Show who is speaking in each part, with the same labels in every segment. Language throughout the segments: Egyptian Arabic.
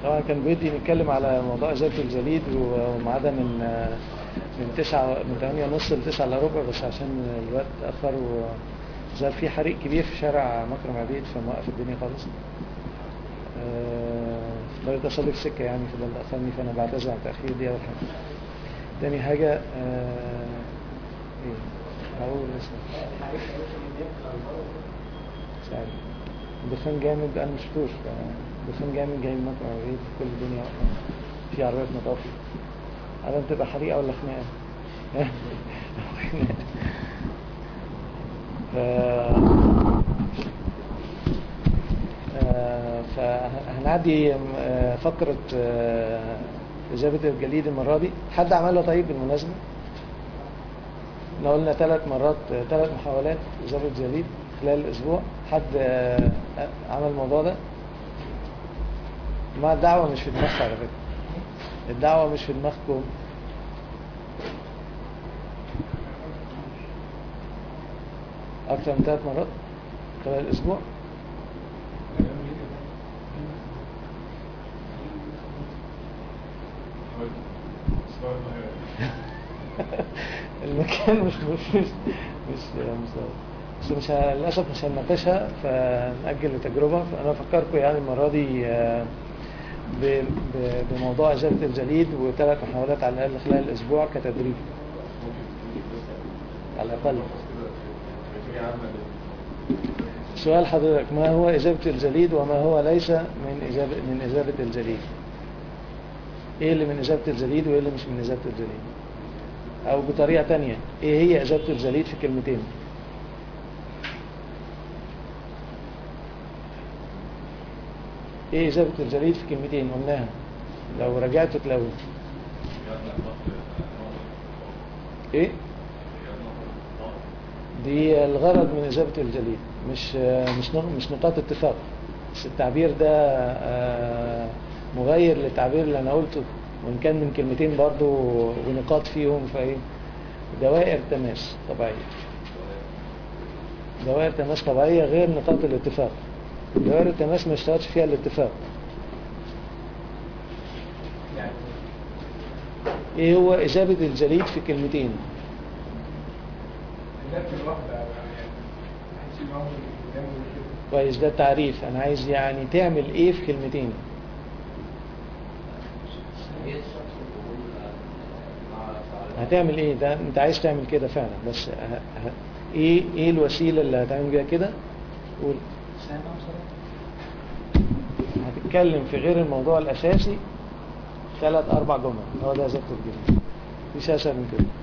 Speaker 1: طبعا كان بيدي نتكلم على موضوع ازاله الجليد ومعادة من من تسعة من ثمانية ونص لتسعة الا ربع بس عشان الوقت اتأخر وزال في حريق كبير في شارع مكرم عبيد فموقف الدنيا خالص آه، ده صديق سكة يعني فده اللي أخرني فأنا بعتذر عن التأخير دي أول حاجة تاني حاجة آه، إيه هقول اسمه مش عارف دخان جامد أنا مشفتوش دخان جامد جاي من مكرم عبيد في كل الدنيا واقفة. في عربيات مطافي عدم تبقى حريقة ولا خناقة ف... آه، فهنعدي آه، فقرة آه، إجابة الجليد المرة دي حد عملها طيب بالمناسبة احنا قلنا ثلاث مرات ثلاث محاولات إجابة جليد خلال الأسبوع حد آه، عمل الموضوع ده ما الدعوة مش في دماغك على فكرة الدعوة مش في دماغكم أكثر من ثلاث مرات خلال الأسبوع المكان مش مش مش مش, مش بس مش ه- للأسف مش هنناقشها فنأجل التجربة فأنا أفكركم يعني المرة دي آه، ب- ب- بموضوع إزالة الجليد وثلاث محاولات على الأقل خلال الأسبوع كتدريب على الأقل سؤال حضرتك ما هو إجابة الجليد وما هو ليس من إجابة من إجابة الجليد إيه اللي من إجابة الجليد وإيه اللي مش من إجابة الجليد أو بطريقة تانية إيه هي إجابة الجليد في كلمتين إيه إجابة الجليد في كلمتين قلناها لو رجعت تلاقوا إيه دي الغرض من إجابة الجليد مش مش نق- مش نقاط اتفاق بس التعبير ده آه، مغير للتعبير اللي أنا قلته وإن كان من كلمتين برضو ونقاط فيهم فإيه دوائر تماس طبيعية دوائر تماس طبيعية غير نقاط الاتفاق دوائر التماس ما اشتغلش فيها الاتفاق ايه هو إجابة الجليد في كلمتين كويس ده التعريف انا عايز يعني تعمل ايه في كلمتين هتعمل ايه ده انت عايز تعمل كده فعلا بس ه... ه... ايه ايه الوسيلة اللي هتعمل بيها كده قول هتتكلم في غير الموضوع الاساسي ثلاث اربع جمل هو ده ذات الجمل مفيش اسهل من كده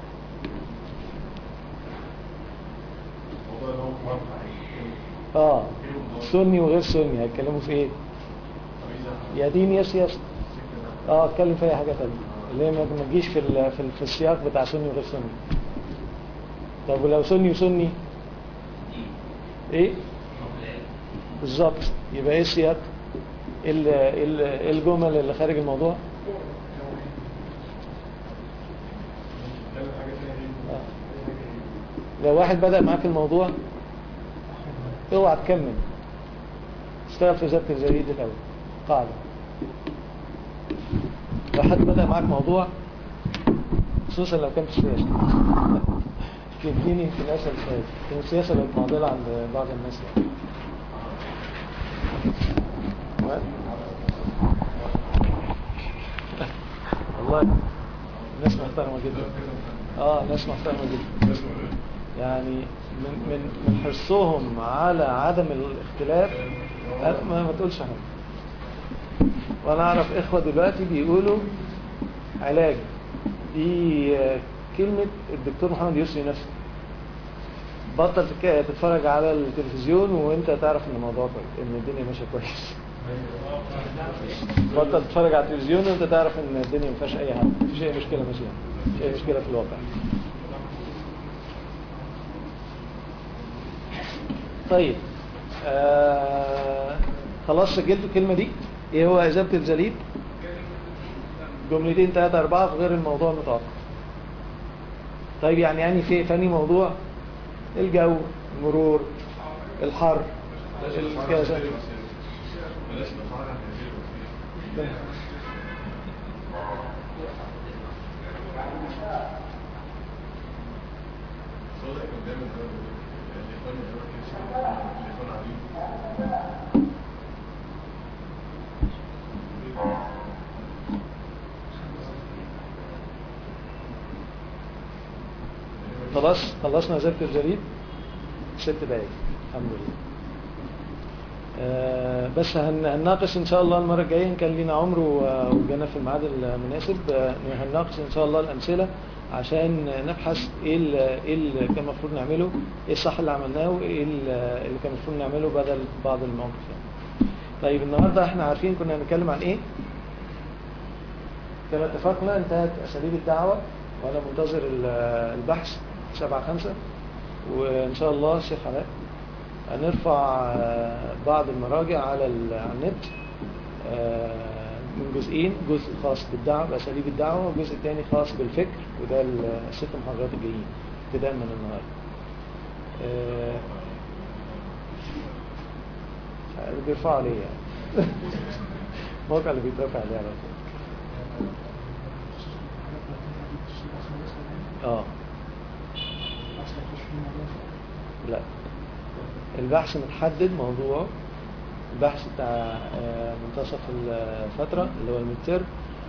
Speaker 1: اه سني وغير سني هيتكلموا في ايه يا دين يا سياسة اه اتكلم في اي حاجة تانية اللي هي ما ما تجيش في ال- في ال- في السياق بتاع سني وغير سني طب ولو سني وسني ايه بالظبط يبقى ايه السياق ايه ال- ايه ال- إيه الجمل اللي خارج الموضوع آه. لو واحد بدأ معاك الموضوع اوعى تكمل اشتغل في وزارة الجريد الأول قاعدة لو حد بدأ معاك موضوع خصوصا لو كانت سياسة تديني يمكن أسهل شوية لأن السياسة بقت معضلة عند بعض الناس يعني. و- والله ناس محترمة جدا اه ناس محترمة جدا يعني من من من حرصهم على عدم الاختلاف أنا ما, ما تقولش حاجه وانا اعرف اخوه دلوقتي بيقولوا علاج دي آه، كلمه الدكتور محمد يسري نفسه بطل تك- تتفرج على التلفزيون وانت تعرف ان الموضوع كويس ان الدنيا ماشيه كويس بطل تتفرج على التلفزيون وانت تعرف ان الدنيا ما فيهاش اي حاجه مفيش اي مشكله ماشيه مفيش اي مشكله في الواقع طيب آه خلاص سجلت الكلمة دي ايه هو إجابة الجليد جملتين ثلاثة أربعة في غير الموضوع المتوقع طيب يعني يعني في فاني موضوع الجو المرور الحر الكذا
Speaker 2: صوتك قدام الاخوان الاخوان عبيد
Speaker 1: خلاص خلصنا وزارة الجريد ست دقايق الحمد لله آه، بس هن- هنناقش ان شاء الله المره الجايه إن كان لينا عمر و- وجانا في الميعاد المناسب آه، هنناقش ان شاء الله الامثله عشان نبحث ايه ال- ايه اللي كان المفروض نعمله ايه الصح اللي عملناه وايه ال- اللي كان المفروض نعمله بدل بعض المواقف يعني. طيب النهارده احنا عارفين كنا هنتكلم عن ايه كما اتفقنا انتهت اساليب الدعوه وانا منتظر ال- البحث سبعة خمسة وان شاء الله الشيخ علاء هنرفع آه، بعض المراجع على ال- على النت آه، من جزئين جزء خاص بالدعوة بأساليب الدعوة وجزء تاني خاص بالفكر وده الست محاضرات الجايين ابتداء من النهارده آه، اللي بيرفعوا عليه يعني الموقع اللي بيترفع عليه على طول اه لا البحث متحدد موضوعه البحث بتاع آه، منتصف الفترة اللي هو المتر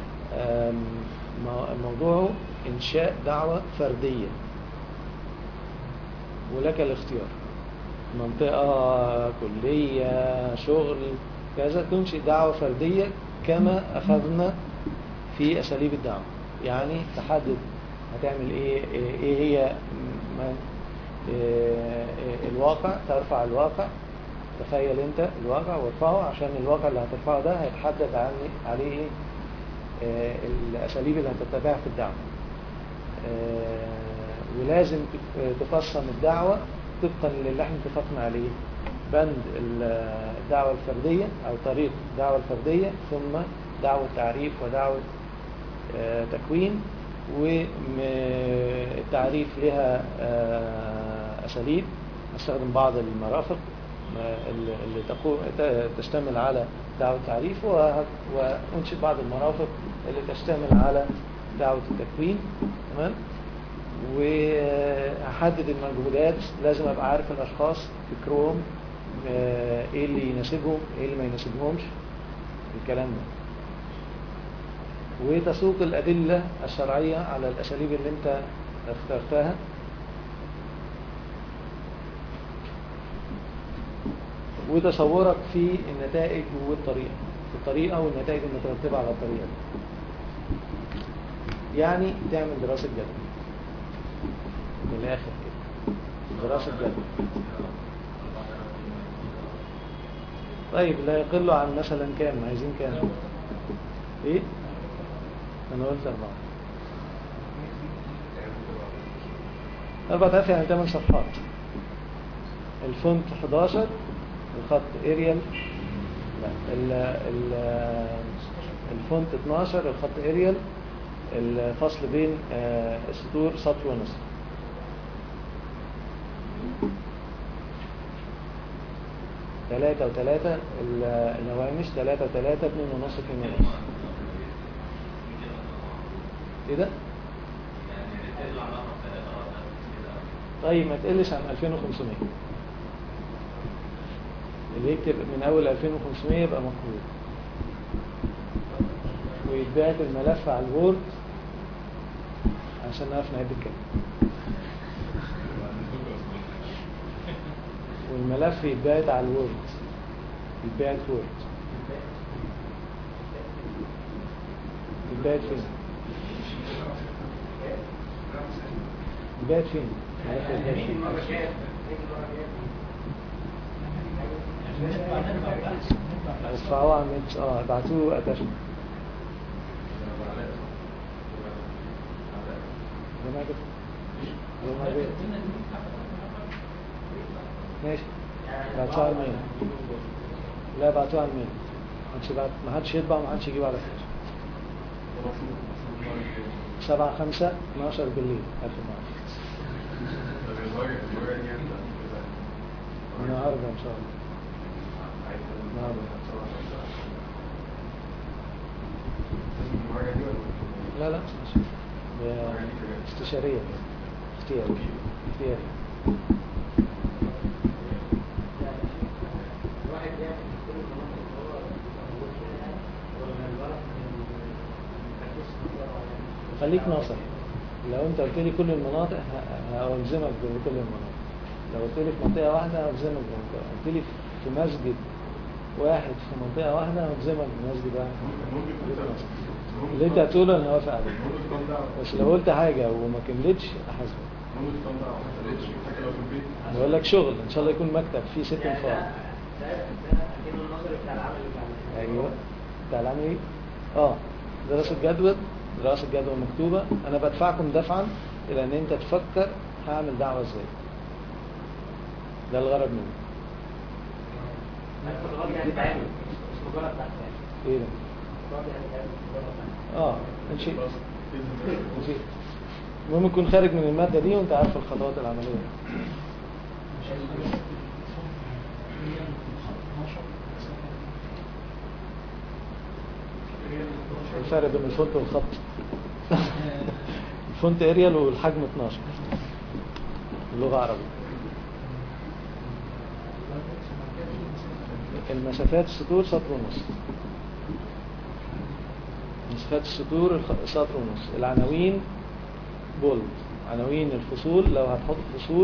Speaker 1: موضوعه إنشاء دعوة فردية ولك الاختيار منطقة كلية شغل كذا تنشئ دعوة فردية كما أخذنا في أساليب الدعوة يعني تحدد هتعمل إيه إيه هي م- إيه الواقع ترفع الواقع تخيل انت الواقع وارفعه عشان الواقع اللي هترفعه ده هيتحدد عني- عليه ايه آه، الاساليب اللي هتتبعها في الدعوه آه، ولازم ت- تقسم الدعوه طبقا للي احنا اتفقنا عليه بند ال- الدعوه الفرديه او طريق الدعوه الفرديه ثم دعوه تعريف ودعوه آه، تكوين والتعريف لها آه، أساليب نستخدم بعض المرافق آه، اللي اللي تقو- ت- تشتمل على دعوة التعريف وه- وأنشئ بعض المرافق اللي تشتمل على دعوة التكوين تمام وهحدد المجهودات لازم أبقى عارف الأشخاص فكرهم آه، إيه اللي يناسبهم إيه اللي ما يناسبهمش الكلام ده وتسوق الأدلة الشرعية على الأساليب اللي أنت اخترتها وتصورك في النتائج والطريقة الطريقة والنتائج المترتبة على الطريقة دي. يعني تعمل دراسة جدوى من الآخر كده دراسة جدوى طيب لا يقل عن مثلا كام عايزين كام ايه انا قلت اربعة أربعة آلاف يعني 8 صفحات الفونت 11 الخط اريال لا ال ال الفونت 12 الخط اريال الفصل بين آه، السطور سطر ونصف ثلاثة وثلاثة ال- الهوامش ثلاثة وثلاثة اتنين ونص اتنين ونص ايه ده؟ طيب ما تقلش عن 2500 اللي يكتب من اول 2500 يبقى مقبول ويتبعت الملف على الوورد عشان نعرف نعد الكلام والملف يتبعت على الوورد يتبعت وورد يتبعت فين يتبعت فين ملف يتبعت فين ارفعوه على النت اه ابعتوه اتشمل جماعة كده جماعة كده ماشي بعتوها على الميل لا بعتوها على الميل محدش يبعت ما حدش يطبع ما حدش يجيب على فكرة سبعة خمسة 12 بالليل آخر مرة النهاردة إن شاء الله النهاردة لا لا مش هي استشارية اختياري اختياري
Speaker 3: الواحد يعمل كل المناطق اللي هو موجود فيها ولا الورق مركز في منطقة معينة؟
Speaker 1: خليك ناصح لو انت قلت لي كل المناطق ه- هألزمك بكل المناطق لو قلت لي في منطقة واحدة هألزمك بمنطقة قلت لي في مسجد واحد في منطقة واحدة هألزمك بمسجد واحد
Speaker 2: ممكن
Speaker 1: خليك
Speaker 2: تقول
Speaker 1: ناصح. اللي انت هتقوله انا هوافق عليه
Speaker 2: ممكن تكون دعوة
Speaker 1: بس لو قلت حاجة وما كملتش احاسبك
Speaker 2: ممكن تكون دعوة ما حصلتش حتى لو في البيت
Speaker 1: بقول لك شغل ان شاء الله يكون مكتب فيه ست
Speaker 3: ده-
Speaker 1: انفار
Speaker 3: ده- ده ده أكنه النظري بتاع العمل اللي بعمله.
Speaker 1: ايوه بتاع العمل ايه؟ اه دراسة جدوى دراسة جدوى مكتوبة انا بدفعكم دفعا الى ان انت تفكر هعمل دعوة ازاي ده الغرض منه
Speaker 3: بس الراجل هيتعامل مش مجرد بحث يعني.
Speaker 1: ايه ده؟
Speaker 3: الراجل هيتعامل مش مجرد بحث.
Speaker 1: اه ماشي
Speaker 2: خلاص بإذن الله.
Speaker 1: ماشي المهم يكون خارج من المادة دي وانت عارف الخطوات العملية الفرق بين الفونت والخط الفونت اريال والحجم 12 اللغة عربية المسافات السطور سطر ونص مسافات السطور الخ- سطر ونص العناوين بولد عناوين الفصول لو هتحط فصول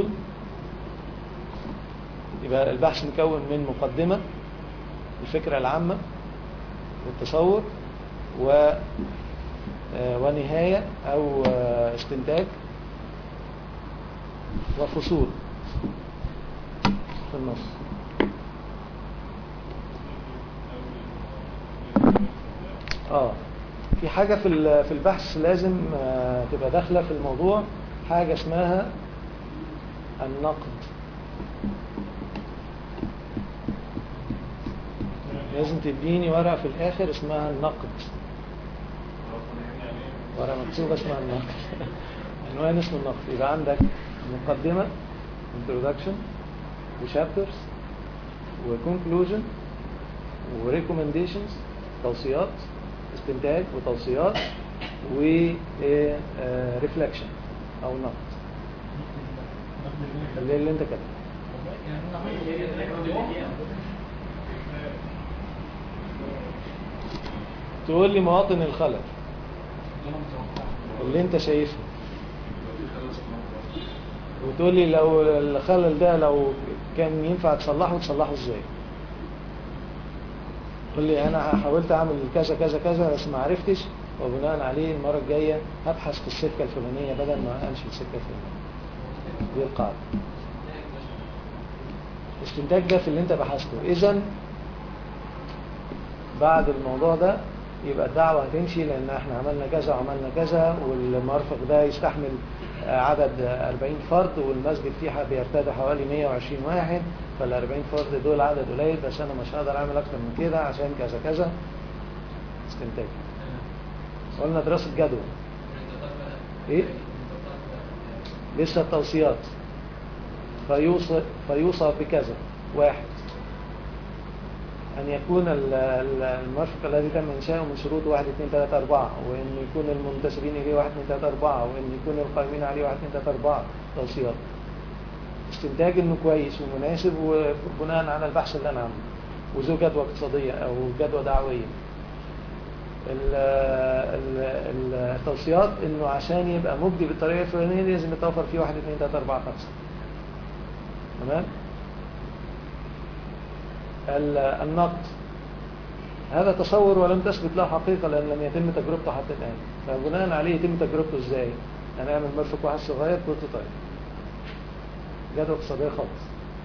Speaker 1: يبقى البحث مكون من مقدمة الفكرة العامة والتصور و آه، ونهاية أو آه، استنتاج وفصول في النص اه في حاجة في ال- في البحث لازم آه، تبقى داخلة في الموضوع حاجة اسمها النقد لازم تديني ورقة في الآخر اسمها النقد ورقة مكتوبة اسمها النقد عنوان اسمه النقد يبقى عندك مقدمة introduction وشابترز وconclusion وريكومنديشنز توصيات استنتاج وتوصيات و ريفلكشن او نقد اللي, اللي انت كاتبه تقول لي مواطن الخلل اللي انت شايفها وتقول لي لو الخلل ده لو كان ينفع تصلحه تصلحه ازاي تقول لي انا حاولت اعمل كذا كذا كذا بس ما عرفتش وبناء عليه المره الجايه هبحث في السكه الفلانيه بدل ما امشي السكه الفلانيه دي القاعده الاستنتاج ده في اللي انت بحثته اذا بعد الموضوع ده يبقى الدعوة هتمشي لأن احنا عملنا كذا وعملنا كذا والمرفق ده يستحمل آه، عدد آه، 40 فرد والمسجد فيه ح- بيرتدي حوالي 120 واحد فال 40 فرد دول عدد قليل بس أنا مش هقدر أعمل أكتر من كده عشان كذا كذا استنتاج قلنا دراسة جدوى إيه؟ لسه التوصيات فيوصى فيوصى بكذا واحد أن يكون ال- ال- المرفق الذي تم إنشاؤه من شروط واحد اثنين ثلاثة أربعة وأن يكون المنتسبين إليه واحد اثنين ثلاثة أربعة وأن يكون القائمين عليه واحد اثنين ثلاثة أربعة توصيات استنتاج إنه كويس ومناسب وبناء على البحث اللي أنا عامله وذو جدوى اقتصادية أو جدوى دعوية ال- ال- ال- التوصيات إنه عشان يبقى مجدي بالطريقة الفلانية لازم يتوفر فيه واحد اثنين ثلاثة أربعة خمسة تمام؟ ال- النقد هذا تصور ولم تثبت له حقيقة لأن لم يتم تجربته حتى الآن فبناء عليه يتم تجربته إزاي هنعمل مرفق واحد صغير بروتوتايب جدوى اقتصادية خالص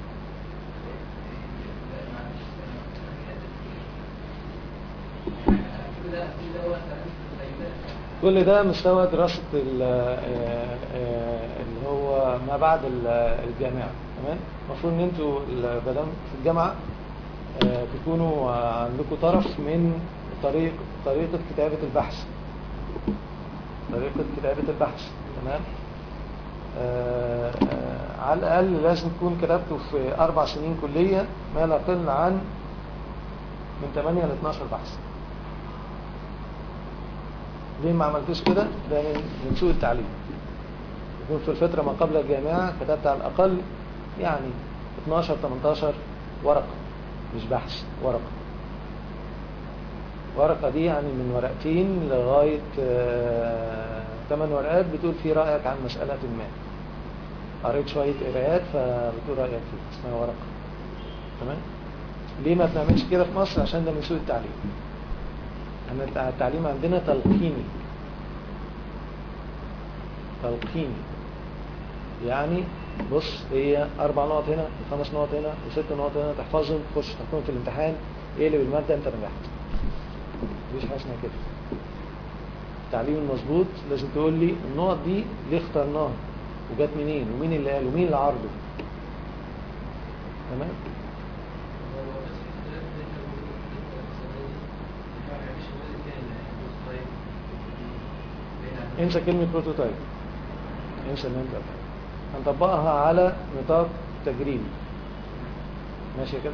Speaker 1: كل ده مستوى دراسة ال- آه، آه، اللي هو ما بعد ال- الجامعة تمام المفروض ان انتوا ال- مادام في الجامعة آه، تكونوا آه، عندكم طرف من طريق طريقة كتابة البحث طريقة كتابة البحث تمام آه، آه، على الأقل لازم تكون كتبته في أربع سنين كلية ما لا يقل عن من 8 ل 12 بحث ليه ما عملتوش كده ده من, من سوء التعليم يكون في الفترة ما قبل الجامعة كتبت على الأقل يعني 12 18 ورقة مش بحث ورقة ورقة دي يعني من ورقتين لغاية 8 ورقات بتقول في رأيك عن مسألة ما قريت شوية قراءات فبتقول رأيك فيه اسمها ورقة تمام ليه ما بنعملش كده في مصر عشان ده من سوء التعليم احنا التعليم عندنا تلقيني تلقيني يعني بص هي اربع نقط هنا وخمس نقط هنا وست نقط هنا تحفظهم تخش تحطهم في الامتحان اقلب المادة انت نجحت مفيش حاجه اسمها كده التعليم المظبوط لازم تقول لي النقط دي ليه اخترناها وجت منين ومين اللي قال ومين اللي عرضه تمام انسى كلمة بروتوتايب انسى ان انت هنطبقها على نطاق تجريبي ماشي كده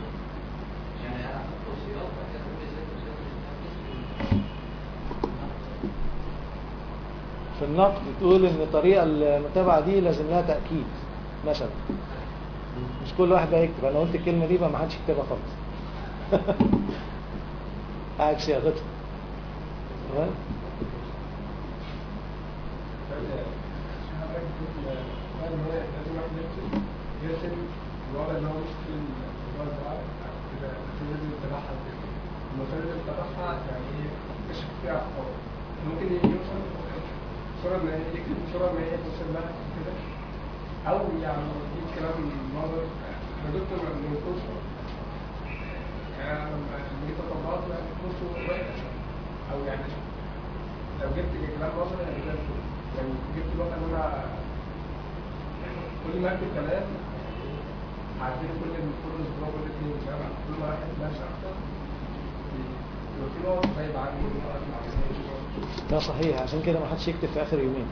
Speaker 1: في النقد تقول ان الطريقة المتابعة دي لازم لها تأكيد مثلا مش كل واحد بقى يكتب انا قلت الكلمة دي بقى ما حدش يكتبها خالص قاعد صياغتها تمام
Speaker 2: يرسم الوضع اللي هو مش في الموضوع ده كده لازم يتبعها كده المسائل اللي يتبعها يعني ايه يكتشف فيها اخطاء ممكن يوصل صورة ما هي يكتب صورة ما هي توصل لها كده او يعني يجيب كلام نظر انا دكتور من الكورس يعني انا لما جيت اطبقت يعني الكورس وحش او يعني لو جبت كلام نظري يعني زي الفل يعني جبت الوقت ان انا كل ما اكتب كلام عارفين كل كل اسبوع كل اثنين فاهم كل ما واحد ماشي اكتر يبقى في نقط غايب عني نقط ما عرفناش
Speaker 1: ده صحيح عشان كده ما حدش يكتب في اخر يومين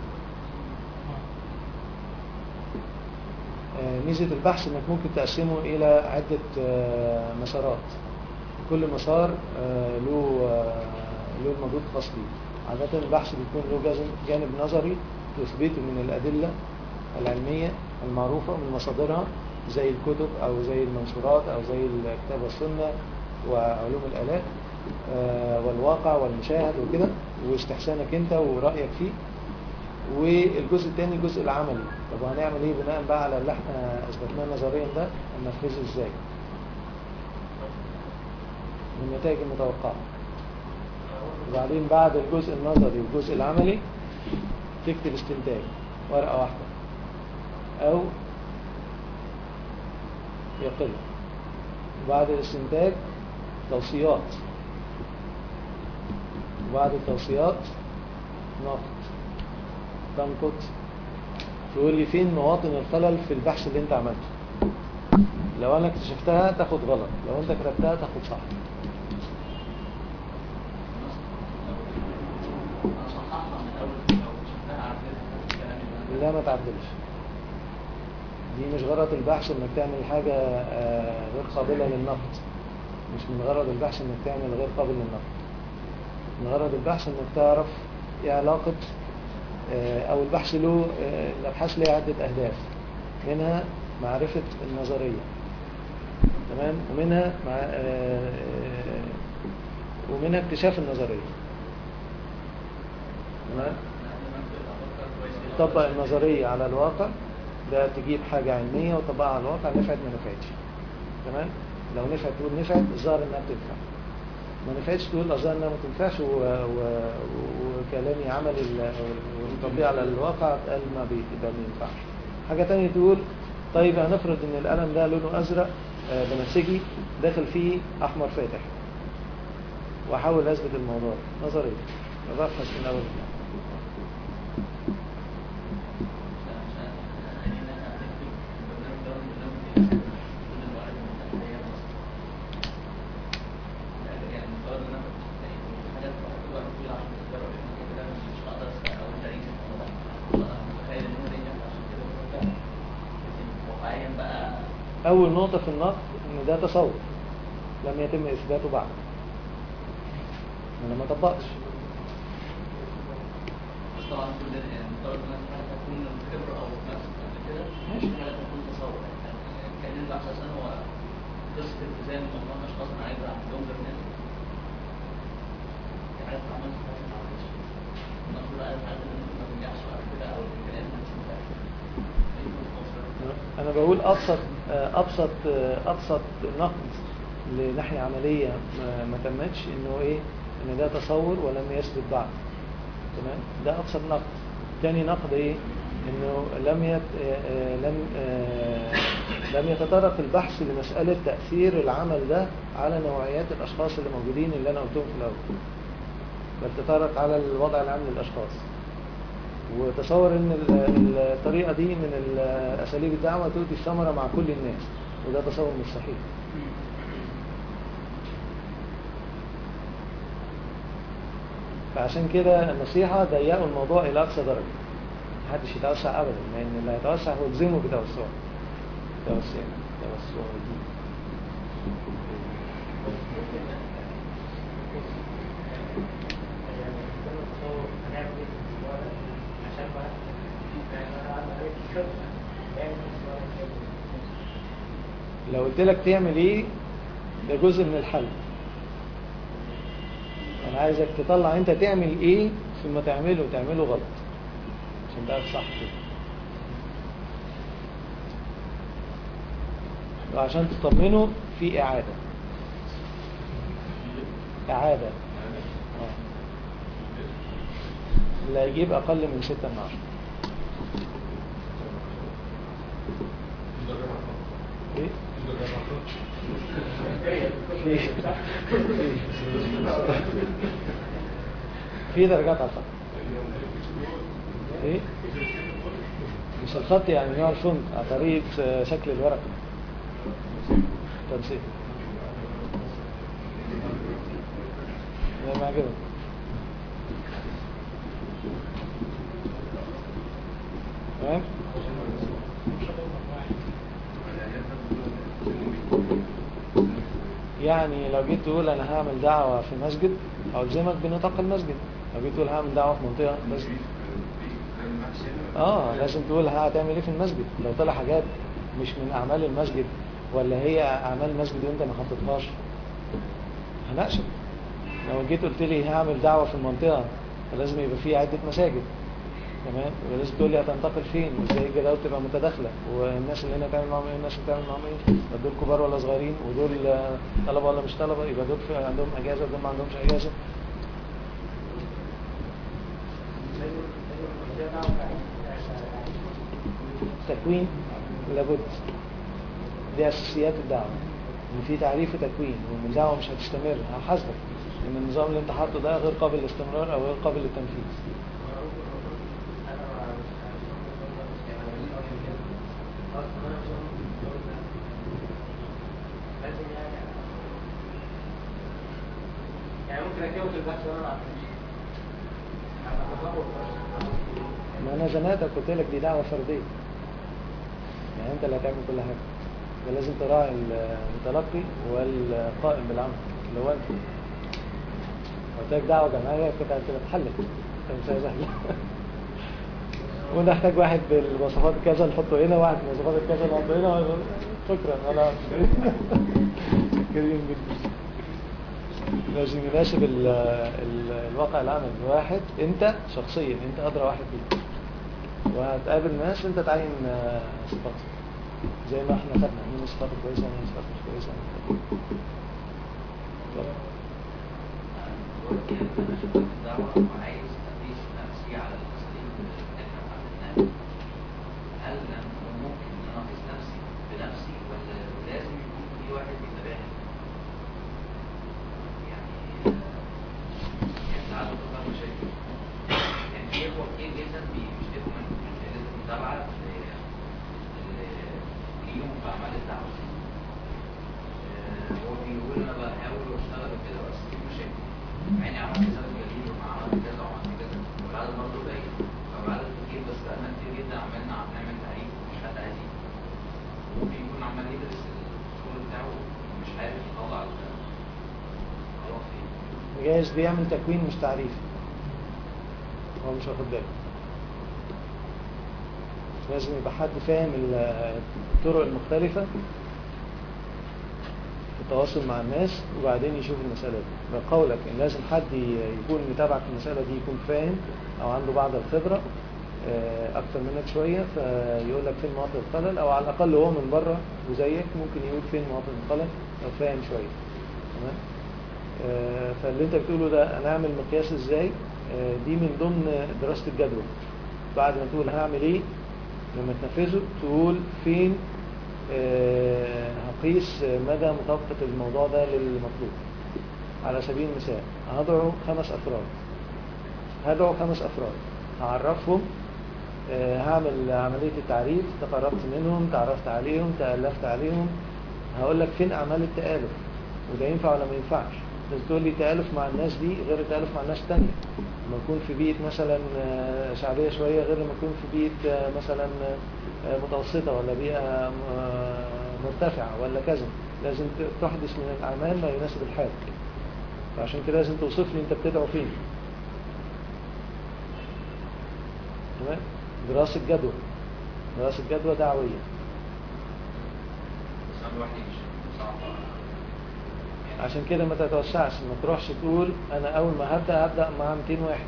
Speaker 1: آه، ميزة البحث انك ممكن تقسمه الى عدة آه، مسارات كل مسار آه، له آه، له المردود الخاص بيه عادة البحث بيكون له جانب- جانب نظري يثبته من الأدلة العلمية المعروفة من مصادرها زي الكتب أو زي المنشورات أو زي الكتاب والسنة وعلوم الآلات آه، والواقع والمشاهد وكده واستحسانك أنت ورأيك فيه والجزء الثاني الجزء العملي طب هنعمل ايه بناء بقى على اللي احنا اثبتناه نظريا ده هننفذه ازاي من النتائج المتوقعه وبعدين بعد الجزء النظري والجزء العملي تكتب استنتاج ورقه واحده او يقل وبعد الاستنتاج توصيات وبعد التوصيات نقد تنقد تقول لي فين مواطن الخلل في البحث اللي انت عملته لو انا اكتشفتها تاخد غلط لو انت كتبتها تاخد صح لا ما تعدلش دي مش غرض البحث انك تعمل حاجة آه، غير قابلة للنقد مش من غرض البحث انك تعمل غير قابل للنقد من غرض البحث انك تعرف ايه علاقة آه، او البحث له آه، الابحاث لها عدة اهداف منها معرفة النظرية تمام ومنها مع آه، آه، ومنها اكتشاف النظرية تمام تطبق النظرية على الواقع ده تجيب حاجة علمية وتطبقها على الواقع نفعت ما نفعتش تمام لو نفعت تقول نفعت الظاهر انها بتنفع ما نفعتش تقول الظاهر انها ما تنفعش و... و... وكلامي عملي ال- والتطبيق على الواقع قال ما بيبقى ما ينفعش حاجة تانية تقول طيب هنفرض ان القلم ده لونه ازرق آه، بنفسجي داخل فيه احمر فاتح واحاول اثبت الموضوع نظري ببحث من اول وجديد. أول نقطة في النقد إن ده تصور لم يتم إثباته بعد أنا ما طبقتش
Speaker 4: بس طبعا كل يعني مفترض ان انا تكون خبره او نفس قبل كده مش حاجه تكون تصور يعني كان انت اساسا هو قصه التزام مجموعه اشخاص انا عايز اعمل لهم برنامج يعني عايز اعمل حاجه ما عملتش المفروض عايز عايز ان انت ما تنجحش بعد كده او الامكانيات ما تسمحش
Speaker 1: انا بقول ابسط آه، ابسط آه، ابسط نقد لناحيه عمليه ما, ما تمتش انه ايه ان ده تصور ولم يثبت بعد تمام ده ابسط نقد تاني نقد ايه انه لم يت... آه، آه، لم آه، لم يتطرق البحث لمساله تاثير العمل ده على نوعيات الاشخاص اللي موجودين اللي انا قلتهم في الاول بل تطرق على الوضع العام للاشخاص وتصور ان ال- ال- الطريقه دي من ال- اساليب الدعوه تؤتي الثمره مع كل الناس وده تصور مش صحيح فعشان كده النصيحه ضيقوا الموضوع الى اقصى درجه محدش يتوسع ابدا لان اللي هيتوسع هو يلزمه بتوسعه توسع توسع دي.
Speaker 3: يعني كل تصور هنعمل ايه في الموضوع ده عشان بقى يعني انا عايز عليك خطه اعمل السؤال كده
Speaker 1: لو قلت لك تعمل ايه ده جزء من الحل انا عايزك تطلع انت تعمل ايه ثم تعمله تعمله غلط عشان ده صح كده وعشان تطمنه في اعادة اعادة آه. لا يجيب اقل من ستة من عشرة ايه في في درجات على الخط ايه مش الخط يعني نوع الفونت على طريقة شكل الورق تنسيق زي ما عجبك تمام يعني لو جيت تقول انا هعمل دعوة في مسجد الزمك بنطاق المسجد لو جيت تقول هعمل دعوة في منطقة مسجد اه لازم تقول هتعمل ايه في المسجد لو طلع حاجات مش من اعمال المسجد ولا هي اعمال المسجد وانت ما خططتهاش هناقشك لو جيت قلت لي هعمل دعوة في المنطقة فلازم يبقى في عدة مساجد تمام يبقى لازم تقول لي هتنتقل فين وازاي الجداول تبقى متداخله والناس اللي هنا تعمل معاهم ايه والناس اللي تعمل معاهم ايه يبقى دول كبار ولا صغيرين ودول آه، طلبه ولا مش طلبه يبقى دول في- عندهم اجازه ودول ما عندهمش اجازه تكوين لابد دي اساسيات الدعوه ان في تعريف وتكوين وان الدعوه مش هتستمر هحاسبك ان النظام اللي انت حاطه ده غير قابل للاستمرار او غير قابل للتنفيذ
Speaker 3: يعني ممكن اكتبه في البحث وانا ما اعرفش انا بصور
Speaker 1: ما انا زنقتك قلت لك دي دعوه فرديه يعني انت اللي هتعمل كل حاجه ولازم تراعي المتلقي والقائم بالعمل اللي هو انت قلت لك دعوه جماعيه كنت هتبقى اتحلت كان مش عايز احلها ونحتاج واحد بالمواصفات كذا نحطه هنا واحد بالمواصفات كذا نحطه هنا شكرا انا كريم جدا لازم يناسب ال ال الواقع العمل واحد انت شخصيا انت ادرى واحد بيه وهتقابل ناس انت تعين آه، صفات زي ما احنا خدنا مين صفات كويسه مين صفات مش كويسه
Speaker 4: الدعوة وعايز أقيس نفسي على الأساليب اللي احنا اتعلمناها. هل أنا ممكن إن أنا أقيس نفسي بنفسي ولا لازم يكون في واحد بيتابعني؟ يعني يعني ساعات بتظهر مشاكل. يعني في إخوة كتير جدا بيشتكوا من من قلة المتابعة ل- ل- ليهم في أعمال الدعوة. آه، هو بيقول أنا بحاول وأشتغل وكده بس في مشاكل. مع اني عملت كذا جديد وعملت كذا وعملت كذا والعدد برضه قليل فالعدد كتير بس بقالنا كتير جدا عملنا بنعمل تعريف ومش حد عايز يجي ممكن يكون عمال يدرس الشغل بتاعه ومش عارف يطلع ال- خلاص ايه
Speaker 1: جايز بيعمل تكوين مش تعريف هو مش واخد باله لازم يبقى حد فاهم ال- الطرق المختلفة في التواصل مع الناس وبعدين يشوف المسألة دي بقولك إن لازم حد ي- يكون متابعك في المسألة دي يكون فاهم أو عنده بعض الخبرة آه، أكتر منك شوية فيقول لك فين مواطن الخلل أو على الأقل هو من بره وزيك ممكن يقول فين مواطن الخلل لو فاهم شوية تمام آه، فاللي انت بتقوله ده انا اعمل مقياس ازاي آه، دي من ضمن دراسة الجدول بعد ما تقول هعمل ايه لما تنفذه تقول فين آه، هقيس مدى مطابقة الموضوع ده للمطلوب على سبيل المثال هدعو خمس افراد هدعو خمس افراد هعرفهم آه، هعمل عملية التعريف تقربت منهم تعرفت عليهم تألفت عليهم هقول لك فين أعمال التآلف وده ينفع ولا ما ينفعش بس تقول لي تآلف مع الناس دي غير التآلف مع الناس تانية لما أكون في بيئة مثلا آه، شعبية شوية غير لما أكون في بيئة آه، مثلا آه، متوسطة ولا بيئة آه، مرتفعة ولا كذا لازم ت- تحدث من الأعمال ما يناسب الحال فعشان كده لازم توصف لي أنت بتدعو فين تمام دراسة جدوى دراسة جدوى دعوية
Speaker 4: بس انا لوحدي مش صعب يعني
Speaker 1: عشان كده ما تتوسعش ما تروحش تقول انا اول ما هبدا هبدا مع 200 واحد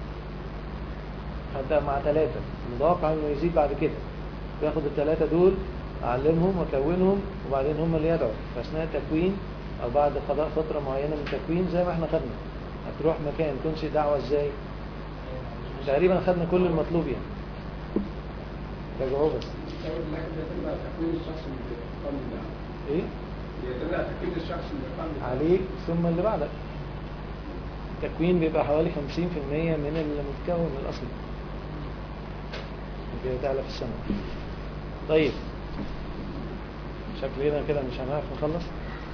Speaker 1: هبدا مع ثلاثه متوقع انه يزيد بعد كده تاخد الثلاثه دول اعلمهم واكونهم وبعدين هم اللي يدعوا في اثناء التكوين او بعد قضاء فتره معينه من التكوين زي ما احنا خدنا هتروح مكان تنشئ دعوه ازاي تقريبا خدنا كل المطلوب يعني راجعوه بس
Speaker 2: أول حاجة بيعتمد على تكوين الشخص اللي بيقام الدعوة
Speaker 1: ايه
Speaker 2: بيعتمد على تكوين الشخص اللي بيقام الدعوة
Speaker 1: عليك ثم اللي بعدك التكوين بيبقى حوالي 50% من المتكون الأصلي كده تعلى في السنة طيب شكلنا كده مش هنعرف نخلص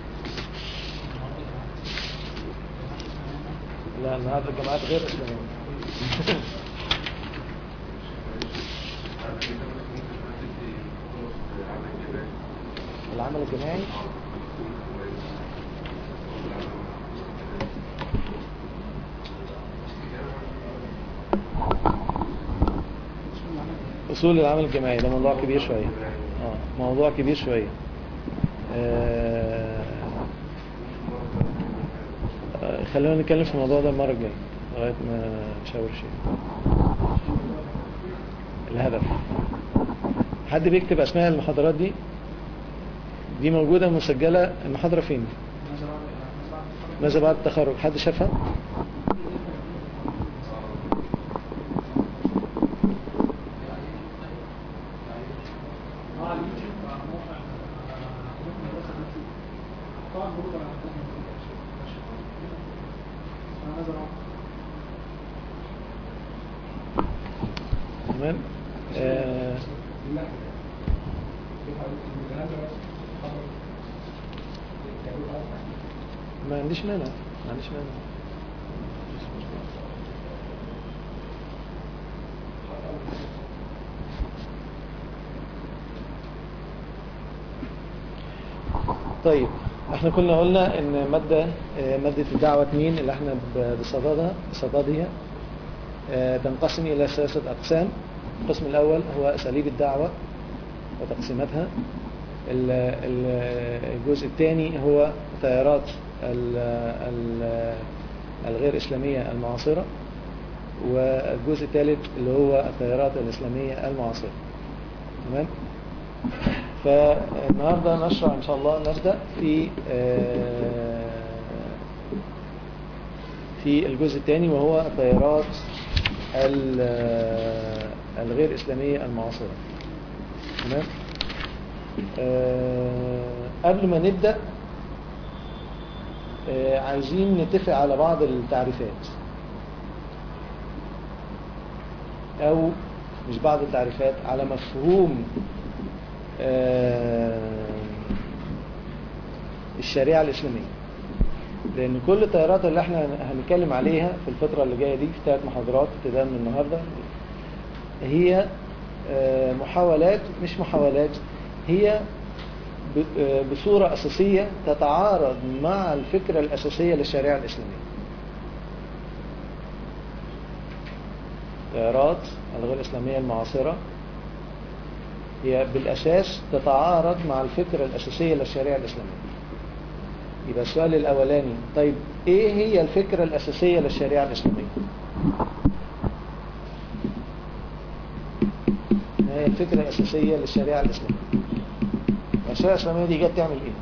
Speaker 1: لا النهارده الجامعات غير اسلاميه العمل الجماعي اصول العمل الجماعي ده موضوع كبير شويه اه موضوع كبير شويه آه آه، خلينا نتكلم في الموضوع ده المره الجايه لغايه ما نشاور شيء الهدف حد بيكتب اسماء المحاضرات دي دي موجوده مسجله المحاضره فين ماذا بعد التخرج حد شافها تمام آه ما عنديش مانع ما عنديش مانع طيب احنا كنا قلنا ان مادة آه، مادة الدعوة 2 اللي احنا ب- بصددها بصددها آه، تنقسم إلى ثلاثة أقسام القسم الأول هو أساليب الدعوة وتقسيماتها ال- ال- الجزء الثاني هو تيارات ال- ال- الغير إسلامية المعاصرة والجزء الثالث اللي هو التيارات الإسلامية المعاصرة تمام فالنهاردة نشرع إن شاء الله نبدأ في آه، في الجزء الثاني وهو التيارات ال- الغير إسلامية المعاصرة تمام آه، قبل ما نبدأ آه، عايزين نتفق على بعض التعريفات أو مش بعض التعريفات على مفهوم آه، الشريعة الإسلامية لأن كل التيارات اللي احنا هنتكلم عليها في الفترة اللي جاية دي في ثلاث محاضرات ابتداء من النهاردة هي آه، محاولات مش محاولات هي ب- آه، بصورة أساسية تتعارض مع الفكرة الأساسية للشريعة الإسلامية التيارات الغير إسلامية المعاصرة هي بالأساس تتعارض مع الفكرة الأساسية للشريعة الإسلامية يبقى السؤال الأولاني طيب إيه هي الفكرة الأساسية للشريعة الإسلامية ما هي الفكرة الأساسية للشريعة الإسلامية الشريعة الإسلامية دي جت تعمل إيه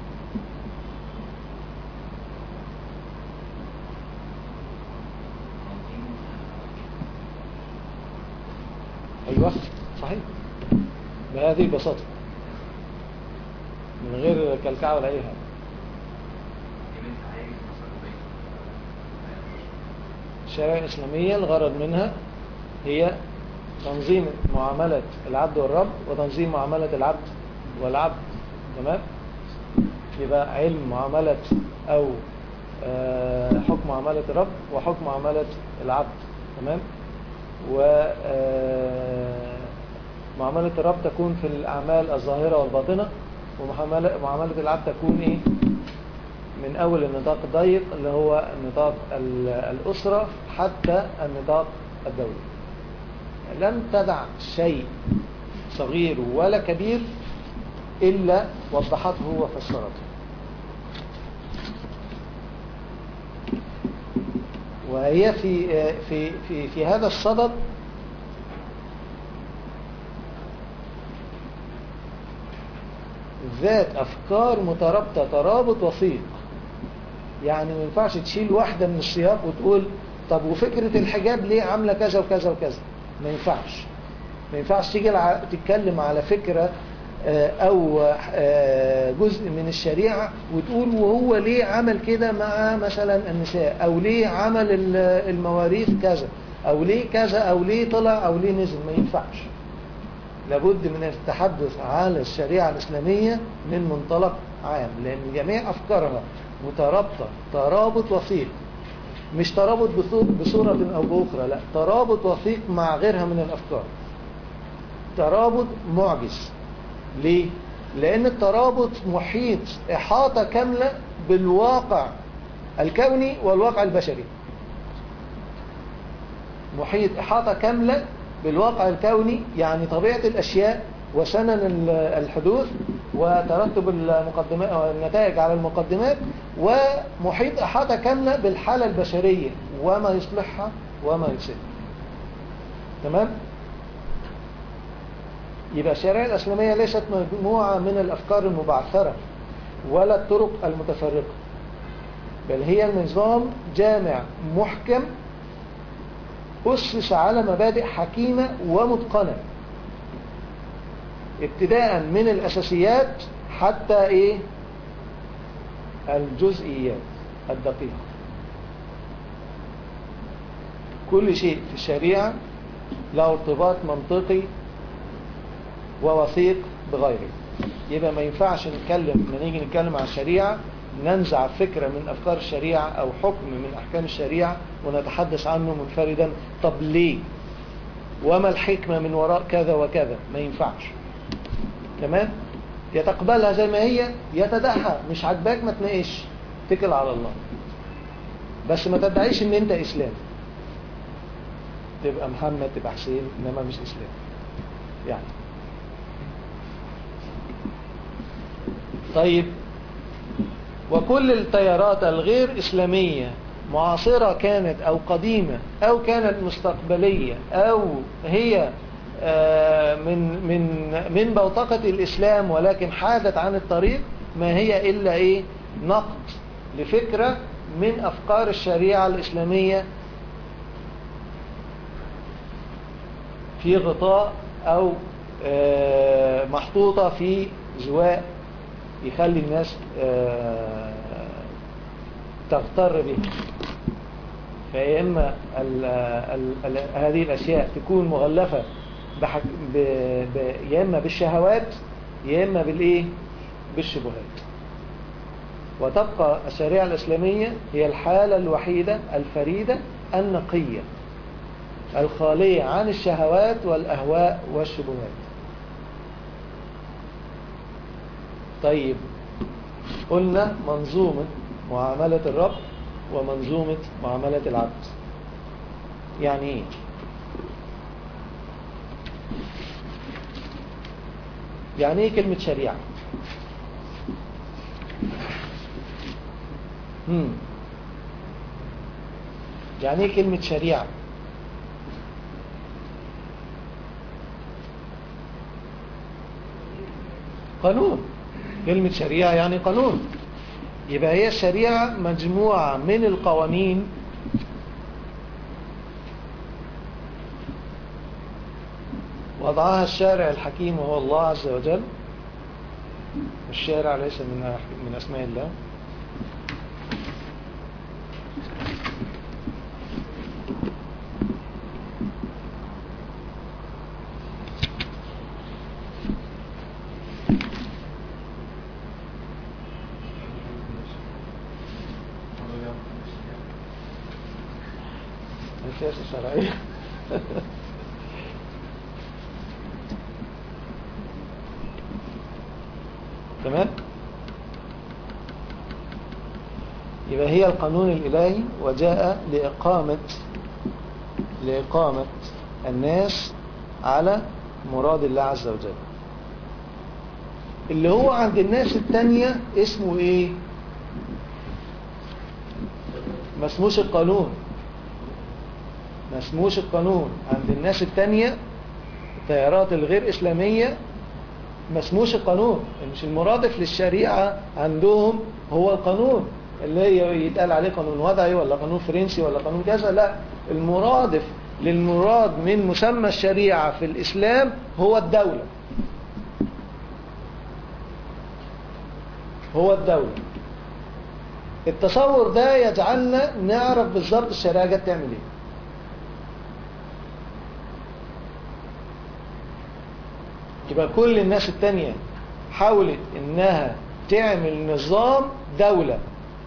Speaker 1: أيوة صحيح بهذه البساطة من غير كلكعة ولا أي حاجة الشريعة الإسلامية الغرض منها هي تنظيم معاملة العبد والرب وتنظيم معاملة العبد والعبد تمام يبقى علم معاملة أو آه، حكم معاملة الرب وحكم معاملة العبد تمام و آه، معاملة الرب تكون في الأعمال الظاهرة والباطنة ومعاملة معاملة العبد تكون إيه من أول النطاق الضيق اللي هو نطاق ال- الأسرة حتى النطاق الدولي لم تدع شيء صغير ولا كبير إلا وضحته وفسرته وهي في في في في هذا الصدد ذات أفكار مترابطة ترابط وثيق يعني ما ينفعش تشيل واحدة من السياق وتقول طب وفكرة الحجاب ليه عاملة كذا وكذا وكذا ما ينفعش ما ينفعش تيجي الع- تتكلم على فكرة آه، أو آه، جزء من الشريعة وتقول وهو ليه عمل كده مع مثلا النساء أو ليه عمل ال- المواريث كذا أو ليه كذا أو ليه طلع أو ليه نزل ما ينفعش لابد من التحدث على الشريعة الإسلامية من منطلق عام لأن جميع أفكارها مترابطة ترابط وثيق مش ترابط بصو- بصورة أو بأخرى لا ترابط وثيق مع غيرها من الأفكار ترابط معجز ليه؟ لأن الترابط محيط إحاطة كاملة بالواقع الكوني والواقع البشري محيط إحاطة كاملة بالواقع الكوني يعني طبيعة الأشياء وسنن ال- الحدوث وترتب المقدمات أو النتائج على المقدمات ومحيط إحاطة كاملة بالحالة البشرية وما يصلحها وما يفسدها تمام؟ يبقى الشريعة الإسلامية ليست مجموعة من الأفكار المبعثرة ولا الطرق المتفرقة بل هي نظام جامع محكم أسس على مبادئ حكيمة ومتقنة ابتداء من الأساسيات حتى إيه الجزئيات الدقيقة كل شيء في الشريعة له ارتباط منطقي ووثيق بغيره يبقى ما ينفعش نتكلم لما نيجي نتكلم عن الشريعة ننزع فكرة من أفكار الشريعة أو حكم من أحكام الشريعة ونتحدث عنه منفردا طب ليه وما الحكمة من وراء كذا وكذا ما ينفعش تمام يتقبلها زي ما هي يتدحى مش عاجباك ما تناقش اتكل على الله بس ما تدعيش ان انت اسلام تبقى محمد تبقى حسين انما مش اسلام يعني طيب وكل التيارات الغير إسلامية معاصرة كانت أو قديمة أو كانت مستقبلية أو هي آه، من من من بوتقة الإسلام ولكن حادت عن الطريق ما هي إلا إيه نقد لفكرة من أفكار الشريعة الإسلامية في غطاء أو آه، محطوطة في زواء يخلي الناس آه، تغتر بها فيا إما ال- ال- ال- هذه الأشياء تكون مغلفة بحك... ب... ب... يا إما بالشهوات يا إما بالإيه بالشبهات وتبقى الشريعة الإسلامية هي الحالة الوحيدة الفريدة النقية الخالية عن الشهوات والأهواء والشبهات طيب قلنا منظومة معاملة الرب ومنظومة معاملة العبد يعني ايه يعني ايه كلمة شريعة مم. يعني ايه كلمة شريعة قانون كلمة شريعة يعني قانون يبقى هي الشريعة مجموعة من القوانين وضعها الشارع الحكيم وهو الله عز وجل الشارع ليس من من أسماء الله السياسة الشرعية تمام يبقى هي القانون الإلهي وجاء لإقامة لإقامة الناس على مراد الله عز وجل اللي هو عند الناس التانية اسمه ايه ما اسموش القانون ما اسموش القانون عند الناس التانية التيارات الغير إسلامية ما اسموش القانون مش المرادف للشريعة عندهم هو القانون اللي هي يتقال عليه قانون وضعي ولا قانون فرنسي ولا قانون كذا لا المرادف للمراد من مسمى الشريعة في الإسلام هو الدولة هو الدولة التصور ده يجعلنا نعرف بالظبط الشريعة جت تعمل ايه يبقى كل الناس التانية حاولت انها تعمل نظام دولة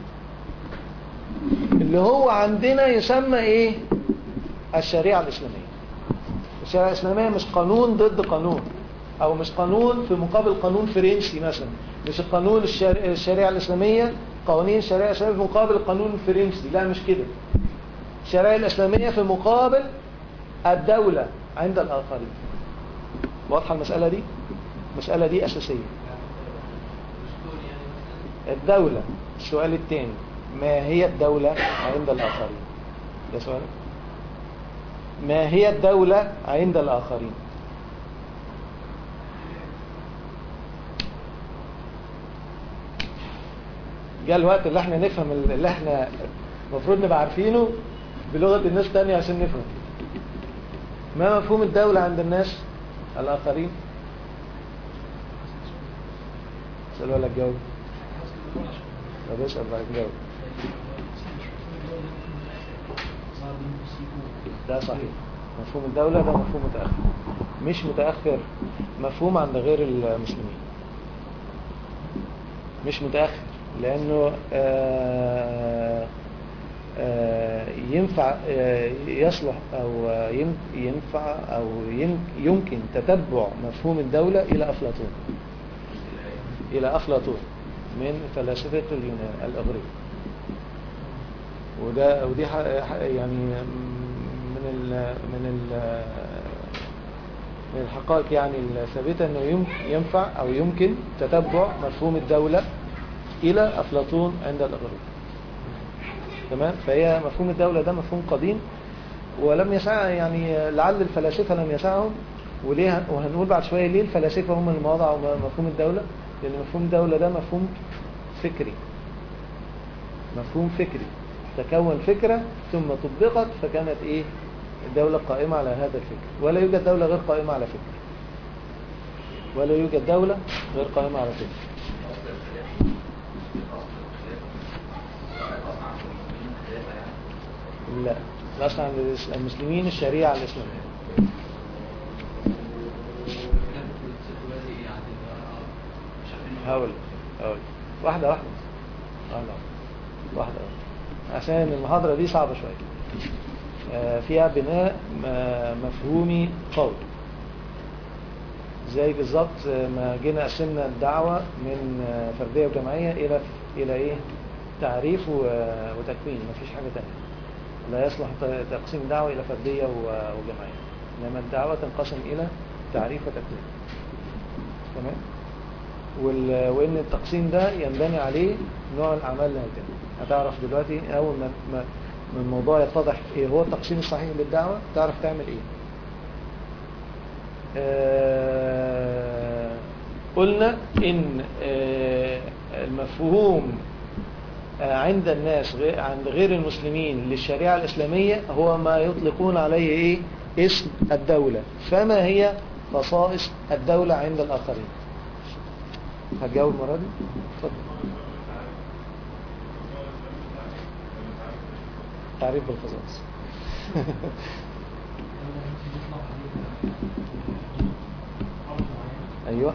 Speaker 1: اللي هو عندنا يسمى ايه الشريعة الاسلامية الشريعة الاسلامية مش قانون ضد قانون او مش قانون في مقابل قانون فرنسي مثلا مش القانون الشريعة, الشريعة الاسلامية قوانين الشريعة الاسلامية في مقابل القانون الفرنسي لا مش كده الشريعة الاسلامية في مقابل الدولة عند الاخرين واضحة المسألة دي المسألة دي أساسية الدولة السؤال الثاني ما هي الدولة عند الآخرين ده سؤال ما هي الدولة عند الآخرين جاء الوقت اللي احنا نفهم اللي احنا المفروض نبقى عارفينه بلغة الناس تانية عشان نفهم ما مفهوم الدولة عند الناس الآخرين اسأل ولا تجاوب طب اسأل بعد تجاوب ده صحيح مفهوم الدولة ده مفهوم متأخر مش متأخر مفهوم عند غير المسلمين مش متأخر لأنه آآ آآ ينفع يصلح أو ينفع أو يمكن تتبع مفهوم الدولة إلى أفلاطون إلى أفلاطون من فلاسفة اليونان الأغريق وده ودي يعني من ال من ال من الحقائق يعني الثابتة انه ينفع او يمكن تتبع مفهوم الدولة الى افلاطون عند الاغريق تمام فهي مفهوم الدولة ده مفهوم قديم ولم يسع يعني لعل الفلاسفة لم يسعهم وليه وهنقول بعد شوية ليه الفلاسفة هم اللي وضعوا مفهوم الدولة لان مفهوم الدولة ده مفهوم فكري مفهوم فكري تكون فكرة ثم طبقت فكانت ايه الدولة قائمة على هذا الفكر ولا يوجد دولة غير قائمة على فكر ولا يوجد دولة غير قائمة على فكر لا الأصل عند المسلمين الشريعة الإسلامية هقول هقول واحدة واحدة واحدة واحدة عشان المحاضرة دي صعبة شوية فيها بناء مفهومي قوي زي بالظبط ما جينا قسمنا الدعوة من فردية وجماعية إلى إلى إيه تعريف وتكوين مفيش حاجة تانية لا يصلح تقسيم الدعوة إلى فردية وجماعية إنما الدعوة تنقسم إلى تعريف وتكوين تمام وال... وان التقسيم ده ينبني عليه نوع الاعمال اللي هيتم هتعرف دلوقتي اول ما ما ما الموضوع يتضح ايه هو التقسيم الصحيح للدعوه تعرف تعمل ايه آه، قلنا ان آه، المفهوم آه، عند الناس غير عند غير المسلمين للشريعة الإسلامية هو ما يطلقون عليه إيه؟ اسم الدولة فما هي خصائص الدولة عند الآخرين هتجاوب المرة دي؟ اتفضل تعريف بالخصائص أيوة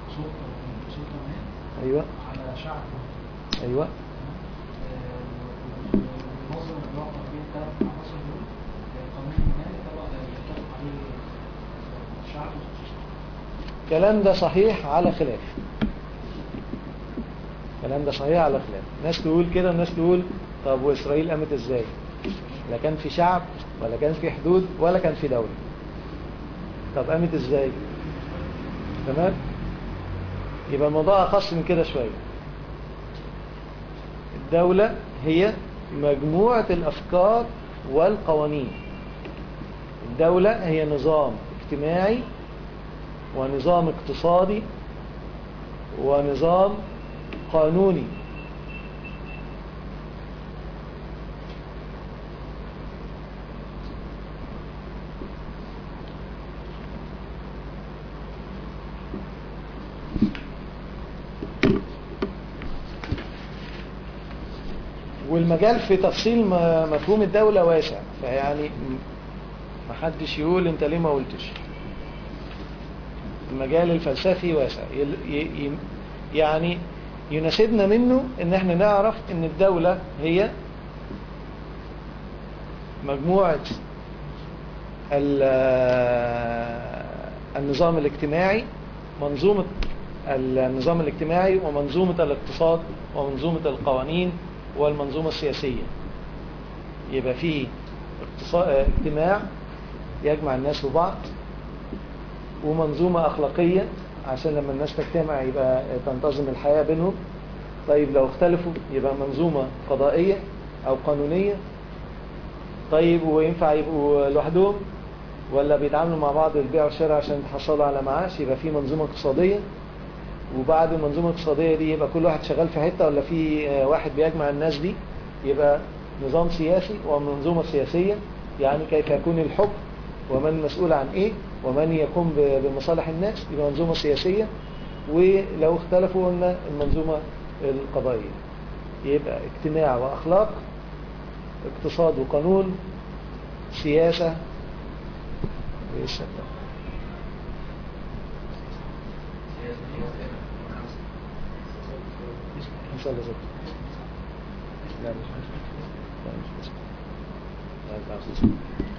Speaker 1: أيوة
Speaker 3: على شعب
Speaker 1: أيوة
Speaker 3: منظم الواقع بين ثلاث عناصر دول قانون المالي طبعا يتفق عليه الشعب
Speaker 1: الكلام ده صحيح على خلاف الكلام ده صحيح على خلاف ناس تقول كده وناس تقول طب وإسرائيل قامت إزاي لا كان في شعب ولا كان في حدود ولا كان في دولة طب قامت إزاي تمام يبقى الموضوع أخص من كده شوية الدولة هي مجموعة الأفكار والقوانين الدولة هي نظام اجتماعي ونظام اقتصادي ونظام قانوني والمجال في تفصيل م- مفهوم الدولة واسع فيعني م- محدش يقول انت ليه ما قلتش المجال الفلسفي واسع يل- ي- ي- يعني يناسبنا منه ان احنا نعرف ان الدولة هي مجموعة ال- النظام الاجتماعي منظومة النظام الاجتماعي ومنظومة الاقتصاد ومنظومة القوانين والمنظومة السياسية يبقى فيه اقتصاد اجتماع يجمع الناس ببعض ومنظومة أخلاقية عشان لما الناس تجتمع يبقى تنتظم الحياة بينهم طيب لو اختلفوا يبقى منظومة قضائية أو قانونية طيب وينفع يبقوا لوحدهم ولا بيتعاملوا مع بعض البيع والشراء عشان يتحصلوا على معاش يبقى في منظومة اقتصادية وبعد المنظومة الاقتصادية دي يبقى كل واحد شغال في حتة ولا في آه، واحد بيجمع الناس دي يبقى نظام سياسي ومنظومة سياسية يعني كيف يكون الحكم ومن مسؤول عن ايه ومن يقوم ب- بمصالح الناس يبقى منظومة سياسية ولو اختلفوا قلنا المنظومة القضائية يبقى اجتماع وأخلاق اقتصاد وقانون سياسة وايه الشكل ان شاء الله زبط لا مش مش لا مش مش لا لا مش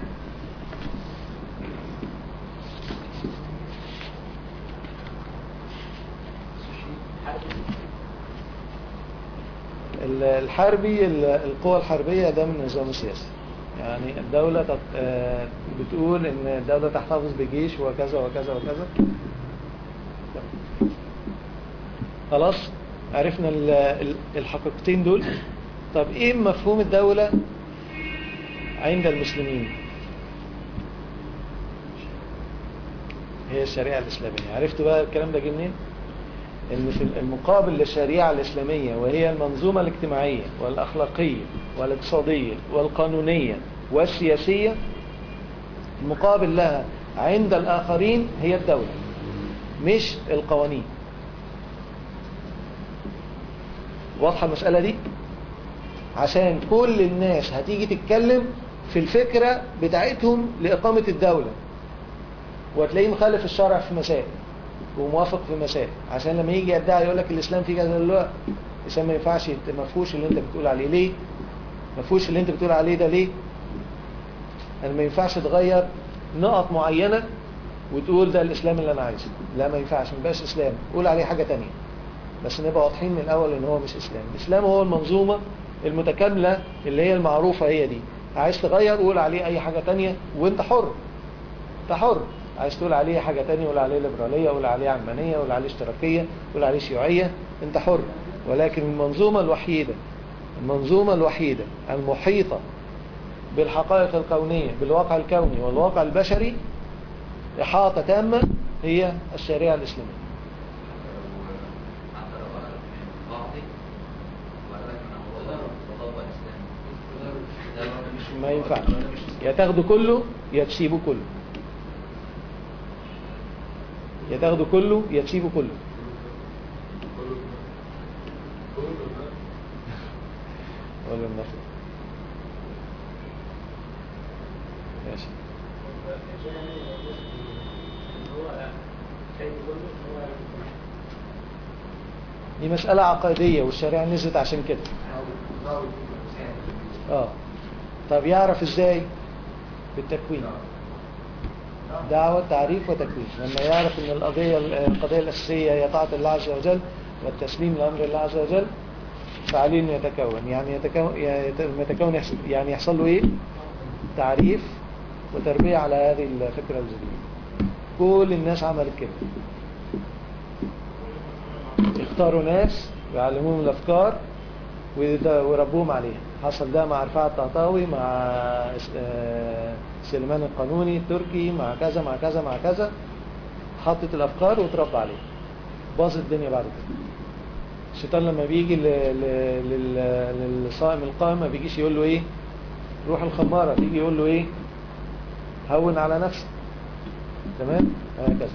Speaker 1: ال- الحربي ال- القوى الحربية ده من النظام السياسي يعني الدولة تت- آه، بتقول ان الدولة تحتفظ بجيش وكذا وكذا وكذا خلاص عرفنا ال- ال- الحقيقتين دول طب ايه مفهوم الدولة عند المسلمين هي الشريعة الإسلامية عرفتوا بقى الكلام ده جه منين ان في المقابل للشريعة الإسلامية وهي المنظومة الاجتماعية والأخلاقية والاقتصادية والقانونية والسياسية المقابل لها عند الآخرين هي الدولة مش القوانين واضحة المسألة دي عشان كل الناس هتيجي تتكلم في الفكرة بتاعتهم لإقامة الدولة وتلاقيه مخالف الشرع في مسائل وموافق في مسائل عشان لما يجي يدعي يقول لك الإسلام فيه كذا لا الإسلام ما ينفعش ما فيهوش اللي أنت بتقول عليه ليه ما فيهوش اللي أنت بتقول عليه ده ليه أنا ما ينفعش تغير نقط معينة وتقول ده الإسلام اللي أنا عايزه لا ما ينفعش ما يبقاش إسلام قول عليه حاجة تانية بس نبقى واضحين من الأول إن هو مش إسلام الإسلام هو المنظومة المتكاملة اللي هي المعروفة هي دي عايز تغير قول عليه أي حاجة تانية وأنت حر أنت حر عايز تقول عليه حاجة تانية قول عليه ليبرالية قول عليه علمانية قول عليه اشتراكية قول عليه شيوعية انت حر ولكن المنظومة الوحيدة المنظومة الوحيدة المحيطة بالحقائق الكونية بالواقع الكوني والواقع البشري إحاطة تامة هي الشريعة الإسلامية
Speaker 4: حتى لو أخذ من بعضي وقال لك أنا هو بطبق الإسلام ده برضه مش
Speaker 1: ما ينفعش يا تاخده كله يا تسيبه كله يا تاخده كله يا تسيبه كله ولا النفس ماشي دي مسألة عقائدية والشريعة نزلت عشان كده اه طب يعرف ازاي بالتكوين دعوة تعريف وتكوين لما يعرف ان القضية القضية الأساسية هي طاعة الله عز وجل والتسليم لأمر الله عز وجل فعليه انه يتكون يعني يتكون يتكون يحصل يعني يحصل له ايه تعريف وتربية على هذه الفكرة الجديدة كل الناس عملت كده اختاروا ناس ويعلموهم الافكار ويد- ويربوهم عليها حصل ده مع رفاعة الطهطاوي مع آه، سليمان القانوني التركي مع كذا مع كذا مع كذا حطت الافكار وتربى عليها باظت الدنيا بعد كده الشيطان لما بيجي ل- ل- لل- للصائم القائم ما بيجيش يقول له ايه روح الخمارة بيجي يقول له ايه هون على نفسك تمام هكذا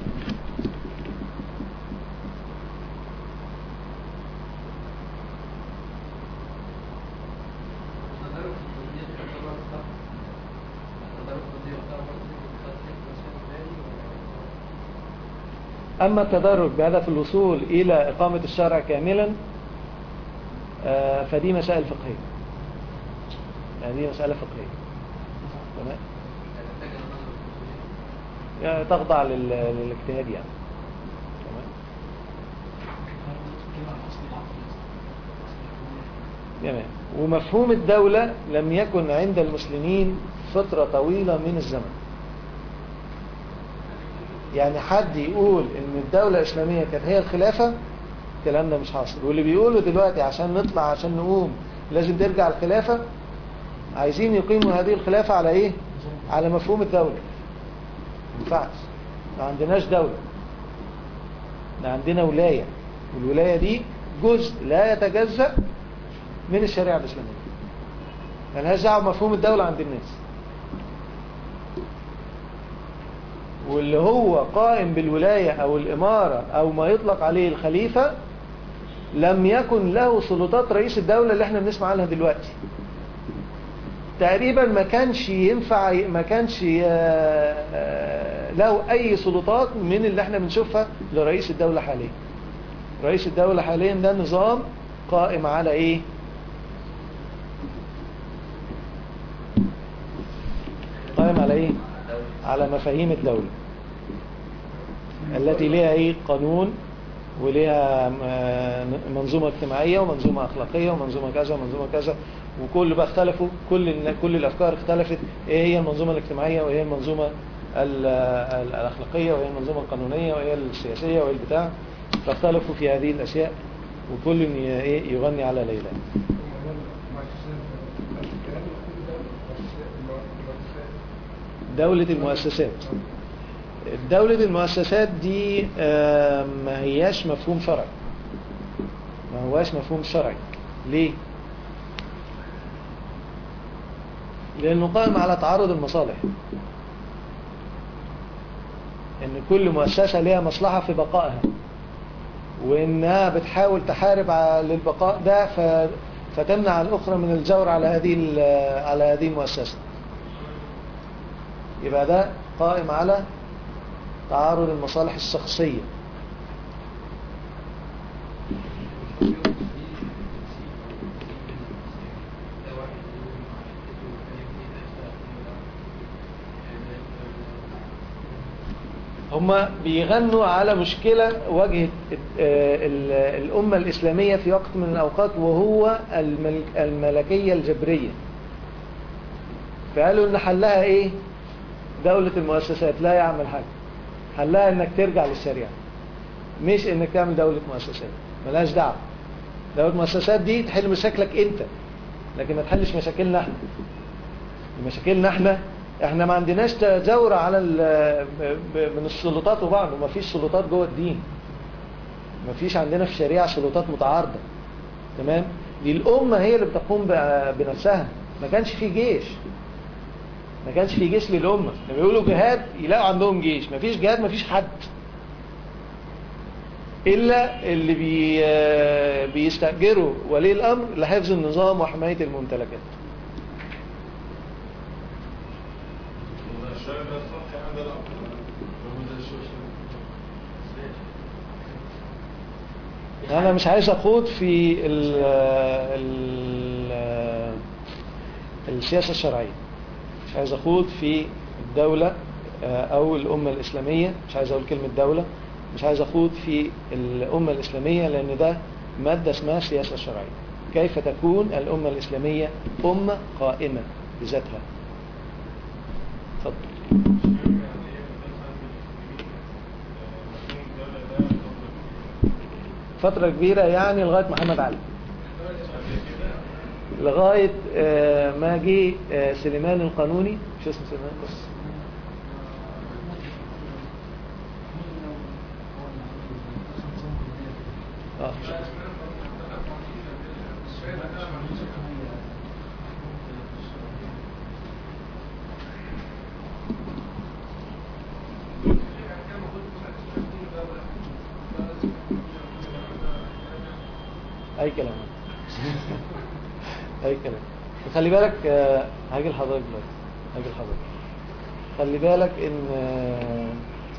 Speaker 2: التدرج في الجزئية دي تعتبر صح؟ التدرج في الجزئية يعتبر برضه تصحيح مسائل تاني ولا-
Speaker 1: أما التدرج بهدف الوصول إلى إقامة الشرع كاملا آه، فدي مسائل فقهية يعني دي مسألة فقهية تمام
Speaker 2: هتحتاج إلى نظر في الجزئية.
Speaker 1: يعني تخضع لل- للاجتهاد يعني تمام تمام ومفهوم الدولة لم يكن عند المسلمين فترة طويلة من الزمن يعني حد يقول ان الدولة الإسلامية كانت هي الخلافة الكلام ده مش حاصل واللي بيقولوا دلوقتي عشان نطلع عشان نقوم لازم ترجع الخلافة عايزين يقيموا هذه الخلافة على ايه على مفهوم الدولة ما ينفعش ما عندناش دولة احنا عندنا ولاية والولاية دي جزء لا يتجزأ من الشريعة الإسلامية ملهاش دعوة بمفهوم الدولة عند الناس واللي هو قائم بالولاية أو الإمارة أو ما يطلق عليه الخليفة لم يكن له سلطات رئيس الدولة اللي احنا بنسمع عنها دلوقتي تقريبا ما كانش ينفع ما كانش آه، آه، له أي سلطات من اللي احنا بنشوفها لرئيس الدولة حاليا رئيس الدولة حاليا ده نظام قائم على ايه قائم على ايه على مفاهيم الدولة التي لها ايه قانون ولها م- منظومة اجتماعية ومنظومة أخلاقية ومنظومة كذا ومنظومة كذا وكل بقى اختلفوا كل ال- كل الأفكار اختلفت ايه هي المنظومة الاجتماعية وايه هي المنظومة ال- ال- الأخلاقية وايه المنظومة القانونية وايه السياسية وايه البتاع فاختلفوا في هذه الأشياء وكل ي- ايه يغني على ليلى دولة المؤسسات دولة المؤسسات دي آه، ما هياش مفهوم شرعي ما هواش مفهوم شرعي ليه؟ لأنه قائم على تعارض المصالح ان كل مؤسسة لها مصلحة في بقائها وانها بتحاول تحارب على للبقاء ده ف... فتمنع الاخرى من الجور على هذه ال- على هذه المؤسسة يبقى ده قائم على تعارض المصالح الشخصية هما بيغنوا على مشكلة واجهت آه، ال- الأمة الإسلامية في وقت من الأوقات وهو المل- الملكية الجبرية فقالوا إن حلها إيه دولة المؤسسات لا يعمل حاجة حلها انك ترجع للشريعة مش انك تعمل دولة مؤسسات ملهاش دعوة دولة مؤسسات دي تحل مشاكلك انت لكن ما تحلش مشاكلنا احنا مشاكلنا احنا احنا ما عندناش تجاور على ال- ب- ب- من السلطات وبعض وما فيش سلطات جوه الدين ما فيش عندنا في الشريعة سلطات متعارضة تمام دي الأمة هي اللي بتقوم ب- بنفسها ما كانش في جيش ما كانش في جيش للأمة لما يقولوا جهاد يلاقوا عندهم جيش ما فيش جهاد ما فيش حد إلا اللي بي بيستأجروا ولي الأمر لحفظ النظام وحماية الممتلكات
Speaker 5: الشارع ده صح يعني ده لا هو ده الشوشة
Speaker 1: أنا مش عايز أخوض في ال ال السياسة الشرعية مش عايز أخوض في الدولة آه، أو الأمة الإسلامية مش عايز أقول كلمة دولة مش عايز أخوض في الأمة الإسلامية لأن ده مادة اسمها السياسة الشرعية كيف تكون الأمة الإسلامية أمة قائمة بذاتها اتفضل فترة كبيرة يعني لغاية محمد علي لغاية آه، ما جه آه، سليمان القانوني شو اسمه سليمان بس اه اي كلام اي كلام خلي بالك آه، هاجي لحضرتك دلوقتي هاجي لحضرتك خلي بالك ان آه،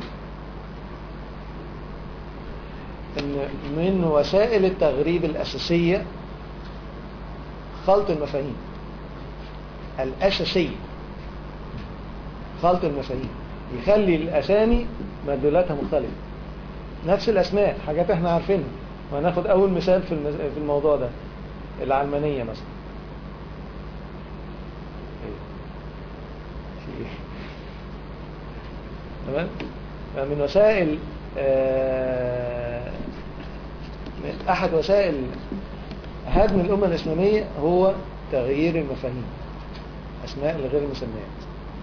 Speaker 1: ان من وسائل التغريب الاساسيه خلط المفاهيم الاساسيه خلط المفاهيم يخلي الاسامي مدلولاتها مختلفه نفس الاسماء حاجات احنا عارفينها وهناخد اول مثال في المز... في الموضوع ده العلمانيه مثلا إيه؟ في إيه؟ تمام من وسائل آه، من احد وسائل هدم الامه الاسلاميه هو تغيير المفاهيم اسماء لغير المسميات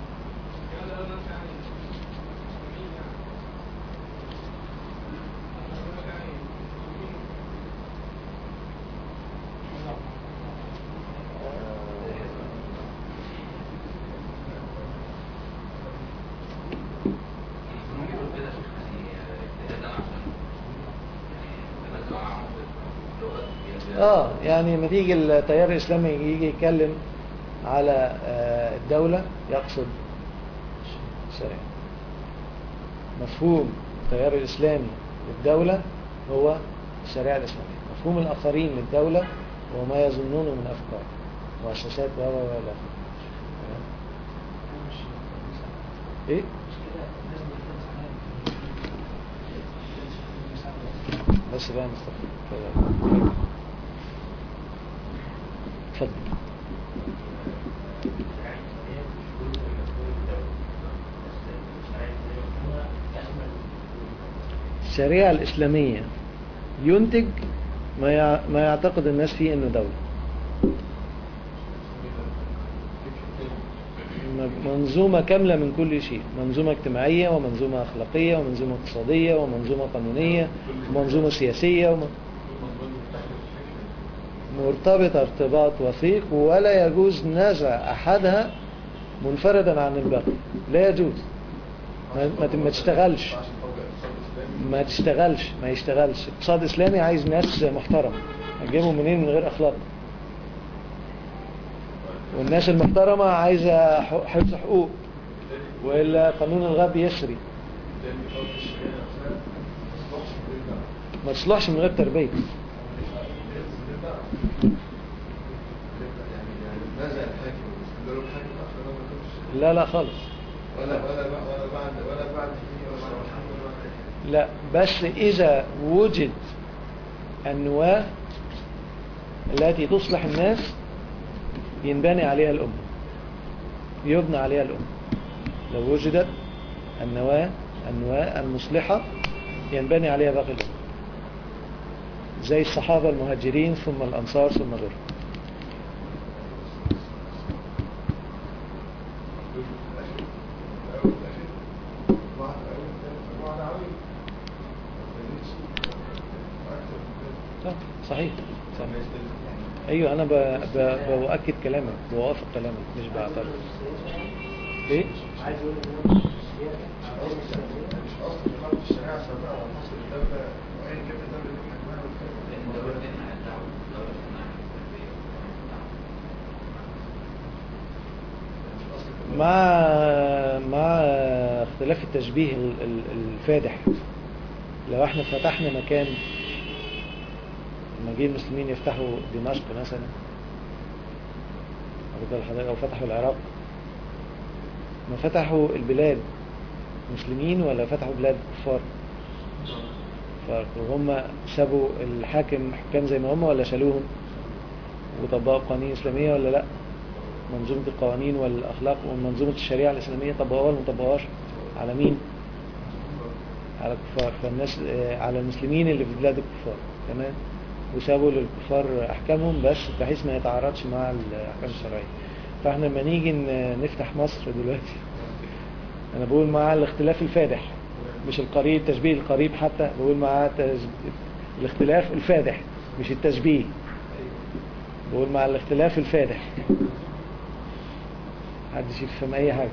Speaker 4: ممكن يقول كده يعني اجتهادا عشان يعني الناس معاهم في اللغة
Speaker 1: اه يعني لما تيجي التيار الاسلامي يجي يتكلم على آه، الدولة يقصد الشريعة مفهوم التيار الاسلامي للدولة هو الشريعة الاسلامية مفهوم الاخرين للدولة هو ما يظنونه من افكار مؤسسات و و و إلى آخره. تمام؟ ايه بس بقى مصطفى كده. اتفضل الشريعة الإسلامية ينتج ما يع- ما يعتقد الناس فيه إنه دولة م- منظومة كاملة من كل شيء منظومة اجتماعية ومنظومة أخلاقية ومنظومة اقتصادية ومنظومة قانونية ومنظومة سياسية وم... مرتبطة ارتباط وثيق ولا يجوز نزع أحدها منفردا عن الباقي لا يجوز ما, ما ت- ما تشتغلش ما تشتغلش ما يشتغلش اقتصاد إسلامي عايز ناس محترمة هتجيبهم منين من غير أخلاق والناس المحترمة عايزة ح- حفظ حقوق وإلا قانون الغاب يسري ما تصلحش من غير تربية
Speaker 5: نزع الحاكم استدلوا الحاكم عشان ما يكونش
Speaker 1: لا لا خالص
Speaker 5: ولا ولا بع- ولا بعد ولا بعد حين ولا بعد الحمد لله
Speaker 1: لا بس إذا وجد النواة التي تصلح الناس ينبني عليها الأمة يبنى عليها الأمة لو وجدت النواة النواة المصلحة ينبني عليها باقي الأمور زي الصحابة المهاجرين ثم الأنصار ثم غيرهم صح، صحيح صحيح ايوه انا ب... ب... بؤكد كلامك بوافق كلامك مش بعترض ايه
Speaker 3: عايز يقول ان هو مش
Speaker 5: مش اصل خالص الشريعه سابقه على مصر الدوله وايا كانت الدوله اللي احنا كنا بنتكلم
Speaker 4: لان الدوله دي مع الدعوه الدوله دي مع التربيه
Speaker 1: مع مع اختلاف التشبيه ال- ال- الفادح لو احنا فتحنا مكان لما جه المسلمين يفتحوا دمشق مثلا واخد بال حضرتك، او فتحوا العراق ما فتحوا البلاد مسلمين ولا فتحوا بلاد كفار كفار وهم سابوا الحاكم حكام زي ما هم ولا شالوهم وطبقوا قوانين إسلامية ولا لا منظومة القوانين والأخلاق ومنظومة الشريعة الإسلامية طبقوها ولا ما طبقوهاش على مين على الكفار فالناس آه، على المسلمين اللي في بلاد الكفار تمام وسابوا للكفار أحكامهم بس بحيث ما يتعارضش مع الأحكام الشرعية فاحنا لما نيجي ن- نفتح مصر دلوقتي أنا بقول مع الاختلاف الفادح مش القريب تشبيه القريب حتى بقول مع تز... الاختلاف الفادح مش التشبيه بقول مع الاختلاف الفادح محدش يفهم أي حاجة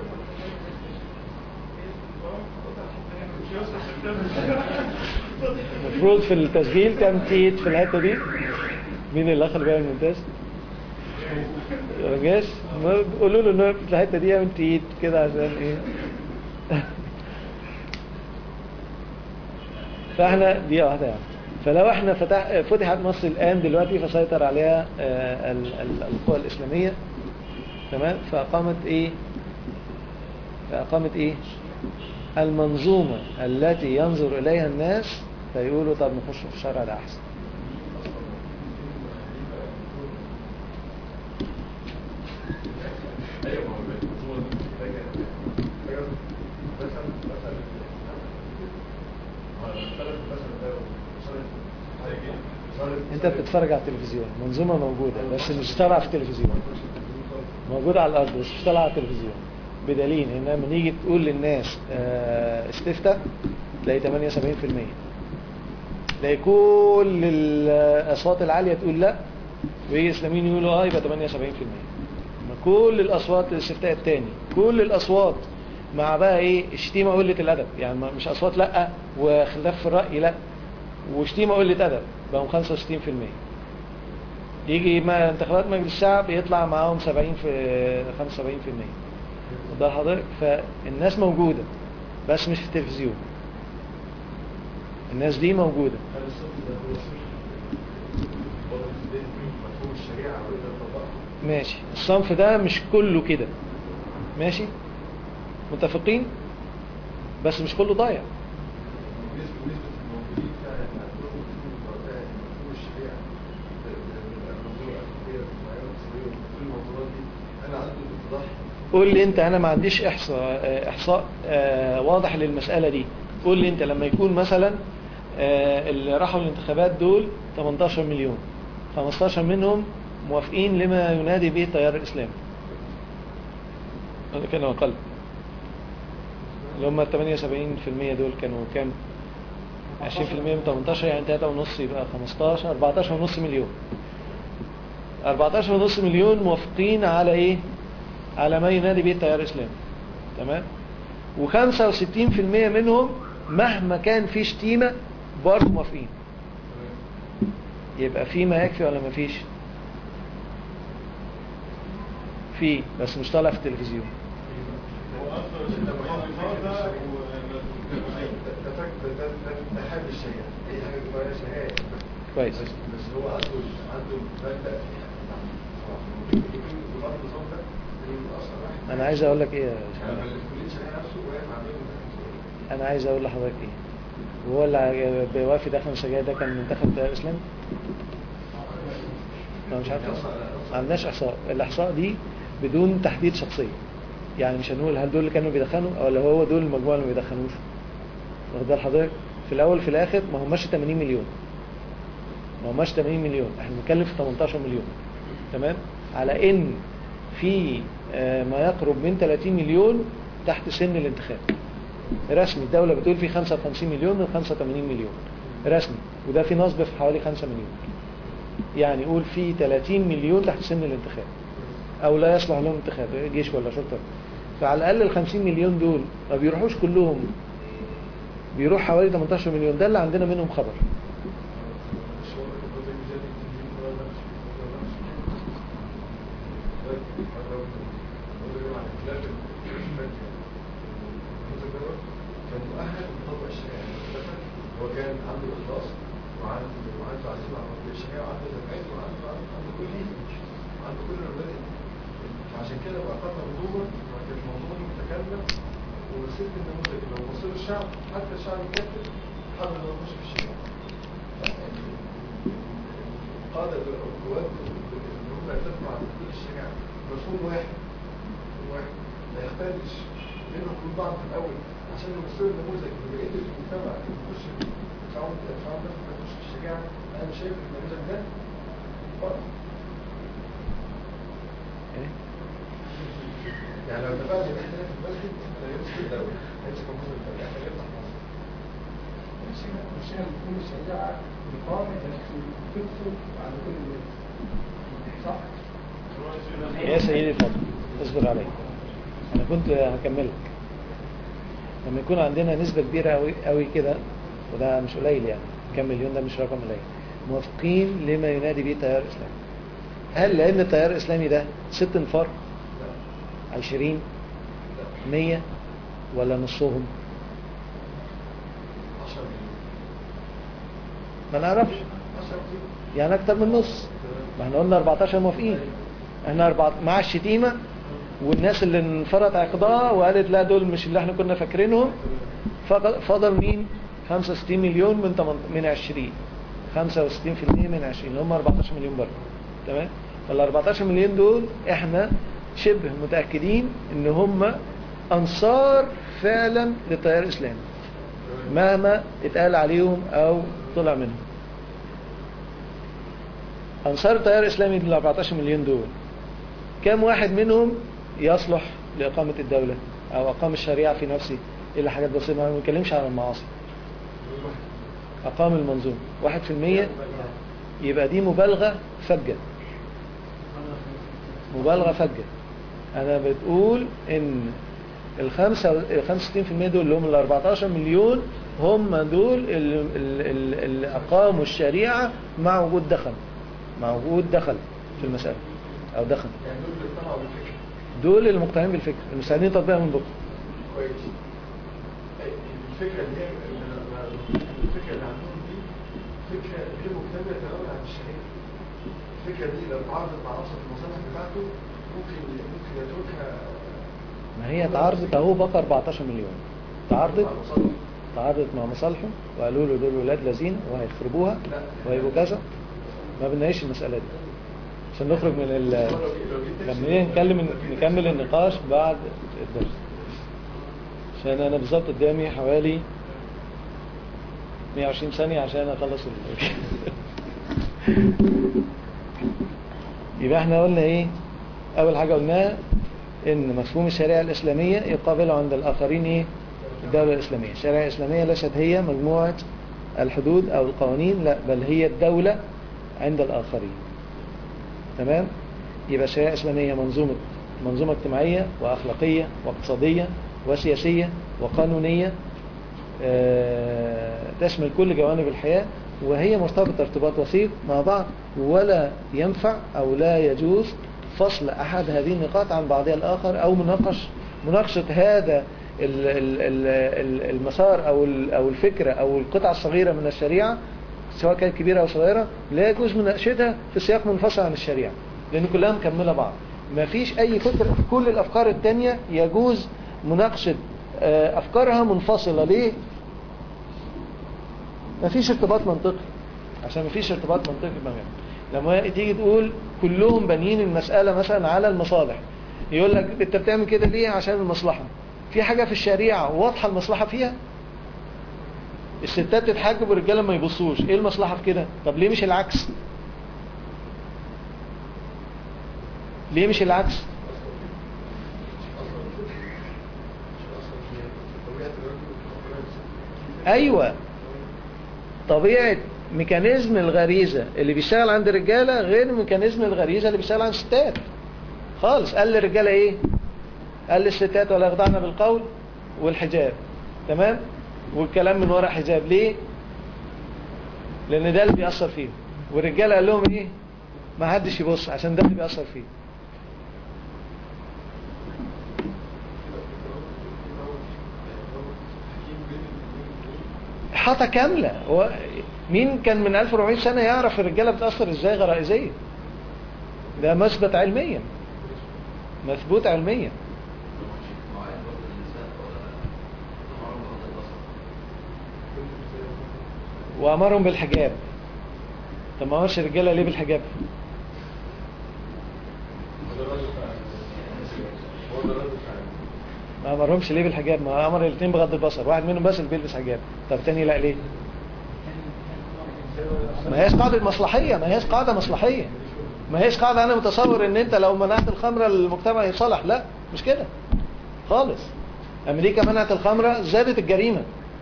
Speaker 1: المفروض في التسجيل كام تيت في الحتة دي مين اللي اخذ بيها المونتاج رجاش ما قولوا له انه في الحتة دي يعمل تيت كده عشان ايه فاحنا دي واحدة يعني فلو احنا فتح فتحت مصر الان دلوقتي فسيطر عليها آه، ال- ال- القوى الاسلامية تمام فاقامت ايه فاقامت ايه المنظومة التي ينظر إليها الناس فيقولوا طب نخش في الشرع ده أحسن
Speaker 5: ايوه ما هو المنظومه دي محتاجه محتاجه مثلا مثلا ما اختلف مثلا ده وصلت حاجه صارت
Speaker 1: أنت بتتفرج على التلفزيون منظومة موجودة بس مش طالعة في التلفزيون موجودة على الأرض بس مش طالعة على التلفزيون بدليل إن لما نيجي تقول للناس آه، استفتاء تلاقي 78% تلاقي كل الأصوات العالية تقول لا ويجي الإسلاميين يقولوا اه يبقى 78% ما كل الأصوات الاستفتاء التاني كل الأصوات مع بقى ايه الشتيمة قلة الأدب يعني ما- مش أصوات لا وخلاف في الرأي لا وشتيمة قلة أدب بقوا 65% يجي ما انتخابات مجلس الشعب يطلع معاهم 70 في 75% ده حضرتك فالناس موجودة بس مش في التلفزيون الناس دي موجودة
Speaker 5: هل الصف ده هو وضع بين مفهوم الشريعه واذا طبقها
Speaker 1: ماشي الصنف ده مش كله كده ماشي متفقين بس مش كله ضايع
Speaker 5: بالنسبه بالنسبه للموجودين فعلا عندهم وقتها مفهوم الشريعه المنظومه الافريقيه والمعايير المصريه وكل المنظومات دي انا عنده اتضاح
Speaker 1: قول لي انت انا ما عنديش احصاء آه، احصاء آه، واضح للمسألة دي قول لي انت لما يكون مثلا آه، اللي راحوا الانتخابات دول 18 مليون 15 منهم موافقين لما ينادي به التيار الاسلامي هذا كانوا اقل اللي هم 78% دول كانوا كام 20% من 18 يعني 3 ونص يبقى 15 14 ونص مليون 14 ونص مليون موافقين على ايه على ما ينادي به التيار الاسلامي تمام و65% منهم مهما كان في شتيمة برضه موافقين يبقى في ما يكفي ولا ما فيش في بس مش طالع في التلفزيون
Speaker 5: هو اصلا انت هذا ده فكر ده ده ده حاجه الشريعه اي حاجه تبقى شريعه
Speaker 1: كويس
Speaker 5: بس بس هو عنده عنده مبدا في بعض النظام ده من اصلا واحد
Speaker 1: انا عايز اقول لك ايه يا
Speaker 5: يعني
Speaker 1: شباب
Speaker 5: الكليه الشرعيه نفسه واقف عندهم
Speaker 1: انا عايز اقول لحضرتك ايه وهو اللي بيوافي داخل السجاير ده كان منتخب التيار الاسلامي ما مش عارف ما عندناش احصاء الاحصاء دي بدون تحديد شخصيه يعني مش هنقول هل دول اللي كانوا بيدخنوا ولا هو دول المجموعه اللي ما بيدخنوش واخد بال حضرتك في الاول في الاخر ما هماش 80 مليون ما هماش 80 مليون احنا بنتكلم في 18 مليون تمام على ان في آه، ما يقرب من 30 مليون تحت سن الانتخاب رسمي الدولة بتقول في 55 مليون من 85 مليون رسمي وده في نصب في حوالي 5 مليون يعني قول في 30 مليون تحت سن الانتخاب او لا يصلح لهم انتخاب جيش ولا شرطة فعلى الاقل ال 50 مليون دول ما بيروحوش كلهم بيروح حوالي 18 مليون ده اللي عندنا منهم خبر
Speaker 5: مش هو ده الجزء اللي زاد التنين ولا لا مش ولا مش طيب لو نقول عن خلاف المادي المتجرد كان مؤهل لطبق الشريعة مثلا هو كان عنده إخلاص وعنده وعنده عزيمة على تطبيق الشريعة وعنده زكاة وعنده عنده عنده كل شيء عنده كل الأولاد فعشان كده بقى قد منظومة كانت منظومة متكاملة وسيلة النموذج لو وصل الشعب حتى الشعب الكافر حابب انه يخش في الشريعة قادة القوات اللي هم يتبعوا على تطبيق الشريعة مفهوم واحد مفهوم واحد ما يختلفش بينهم وبين بعض في الأول عشان يمثلوا النموذج لبقية المجتمع اللي بيخش يدفعوا يدفعوا الناس اللي يخش في الشريعة أنا شايف النموذج ده فرق
Speaker 1: إيه؟
Speaker 5: يعني لو اتفقنا ان احنا في المسجد احنا نمسك الدولة نمسك نموذج الدولة احنا نفتح مصر
Speaker 2: مش هي مفهوم الشريعة بقام تدخل على كل الناس صح؟
Speaker 1: يا سيدي الفاضل اصبر علي انا كنت هكملك لما يكون عندنا نسبة كبيرة قوي قوي كده وده مش قليل يعني كم مليون ده مش رقم قليل موافقين لما ينادي به التيار الاسلامي هل لان التيار الاسلامي ده ست انفار عشرين مية ولا نصهم
Speaker 5: 10 مليون
Speaker 1: ما نعرفش
Speaker 5: 10 مليون
Speaker 1: يعني اكتر من نص ما احنا قلنا 14 موافقين احنا أربعة مع الشتيمة والناس اللي انفرط عقدها وقالت لا دول مش اللي احنا كنا فاكرينهم فضل فضل مين 65 مليون من 8 من 20 65% من 20 اللي هم 14 مليون برضه تمام فال 14 مليون دول احنا شبه متأكدين ان هم انصار فعلا للتيار الاسلامي مهما اتقال عليهم او طلع منهم أنصار التيار الإسلامي ال 14 مليون دول كم واحد منهم يصلح لإقامة الدولة أو أقام الشريعة في نفسه إلا حاجات بسيطة ما بنتكلمش عن المعاصي أقام المنظومة واحد في المية يبقى دي مبالغة فجة مبالغة فجة أنا بتقول إن الخمسة الخمسة وستين في المية دول اللي هم ال 14 مليون هم دول اللي, اللي, اللي أقاموا الشريعة مع وجود دخل مع وجود دخل في المسألة أو دخل
Speaker 5: يعني دول اللي اقتنعوا بالفكرة
Speaker 1: دول اللي مقتنعين بالفكر المستعدين تطبيقها من بكرة
Speaker 5: كويس أي- الفكرة اللي هي الفكرة اللي عندهم دي فكرة غير مكتملة تماما عن الشريعة الفكرة دي لو تعارضت مع أبسط المصالح بتاعته ممكن ممكن يتركها
Speaker 1: ما هي تعارضت أهو بقى 14 مليون تعارضت
Speaker 5: مع المصالح.
Speaker 1: تعارضت مع مصالحه وقالوا له دول ولاد لذين وهيخربوها وهيبقوا كذا ما بنعيش المسألة دي عشان نخرج من ال لما نيجي نتكلم نكمل النقاش بعد الدرس عشان انا بالظبط قدامي حوالي 120 ثانية عشان اخلص ال يبقى احنا قلنا ايه اول حاجة قلناها ان مفهوم الشريعة الاسلامية يقابله عند الاخرين ايه الدولة الاسلامية الشريعة الاسلامية ليست هي مجموعة الحدود او القوانين لا بل هي الدولة عند الاخرين تمام يبقى الشريعة الإسلامية منظومة منظومة اجتماعية وأخلاقية واقتصادية وسياسية وقانونية آه، تشمل كل جوانب الحياة وهي مرتبطة ارتباط وثيق مع بعض ولا ينفع أو لا يجوز فصل أحد هذه النقاط عن بعضها الآخر أو مناقش مناقشة هذا ال- ال- ال- ال- المسار أو ال- أو الفكرة أو القطعة الصغيرة من الشريعة سواء كانت كبيرة أو صغيرة لا يجوز مناقشتها في سياق منفصل عن الشريعة لأن كلها مكملة بعض ما فيش أي فكرة في كل الأفكار التانية يجوز مناقشة آه، أفكارها منفصلة ليه؟ ما فيش ارتباط منطقي عشان ما فيش ارتباط منطقي بينهم لما تيجي تقول كلهم بانيين المسألة مثلا على المصالح يقول لك انت بتعمل كده ليه عشان المصلحة في حاجة في الشريعة واضحة المصلحة فيها الستات تتحجب والرجاله ما يبصوش ايه المصلحه في كده طب ليه مش العكس ليه مش العكس ايوه طبيعه ميكانيزم الغريزه اللي بيشتغل عند الرجاله غير ميكانيزم الغريزه اللي بيشتغل عند الستات خالص قال للرجاله ايه قال للستات ولا يخضعن بالقول والحجاب تمام والكلام من وراء حجاب ليه لان ده اللي بيأثر فيه والرجاله قال لهم ايه ما حدش يبص عشان ده اللي بيأثر فيه حاطة كاملة هو مين كان من 1400 سنة يعرف الرجالة بتأثر ازاي غرائزيا ده مثبت علميا مثبوت علميا
Speaker 4: مواعيد برضه النساء ولا أمرهم بغض البصر
Speaker 1: وأمرهم بالحجاب طب ما هوش الرجالة ليه بالحجاب
Speaker 5: هو ده رد فعل هو ده رد فعل
Speaker 1: ما أمرهمش ليه بالحجاب ما أمر الاثنين بغض البصر واحد منهم بس اللي بيلبس حجاب طب تاني لا ليه ما هيش قاعدة مصلحية ما هيش قاعدة مصلحية ما هيش قاعدة أنا متصور إن أنت لو منعت الخمرة المجتمع يصلح لا مش كده خالص أمريكا منعت الخمرة زادت الجريمة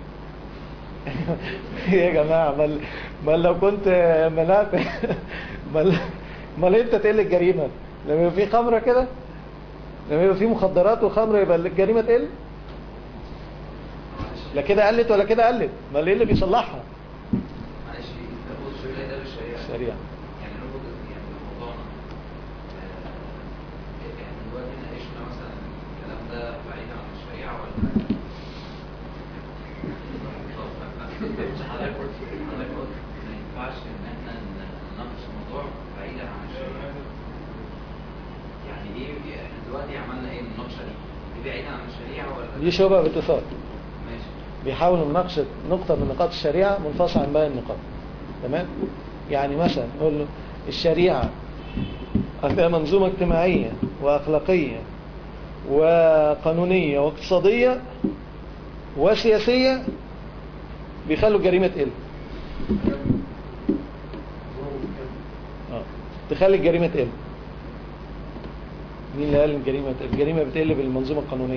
Speaker 1: يا جماعة بل, بل لو كنت منعت بل بل انت تقل الجريمة لما يبقى في خمرة كده لما يبقى في مخدرات وخمرة يبقى الجريمة تقل لا كده قلت ولا كده قلت ما ايه اللي بيصلحها
Speaker 4: معلش ناخد الشريعة ده بالشريعة
Speaker 1: سريع
Speaker 4: يعني ناخد يعني موضوعنا آه، احنا دلوقتي ناقشنا مثلا الكلام ده بعيد عن الشريعة ولا طب حضرتك حضرتك قلت ما ينفعش ان احنا نناقش الموضوع بعيدا عن الشريعة يعني ايه احنا دلوقتي عملنا ايه المناقشة دي؟ دي بعيدا عن الشريعة ولا
Speaker 1: دي شبهة باتفاق
Speaker 4: ماشي
Speaker 1: بيحاولوا مناقشة نقطة من نقاط الشريعة منفصلة عن باقي النقاط تمام يعني مثلا نقول له الشريعة فيها منظومة اجتماعية وأخلاقية وقانونية واقتصادية وسياسية بيخلوا الجريمة تقل آه. تخلي الجريمة تقل مين اللي قال الجريمة تقل؟ الجريمة بتقل بالمنظومة القانونية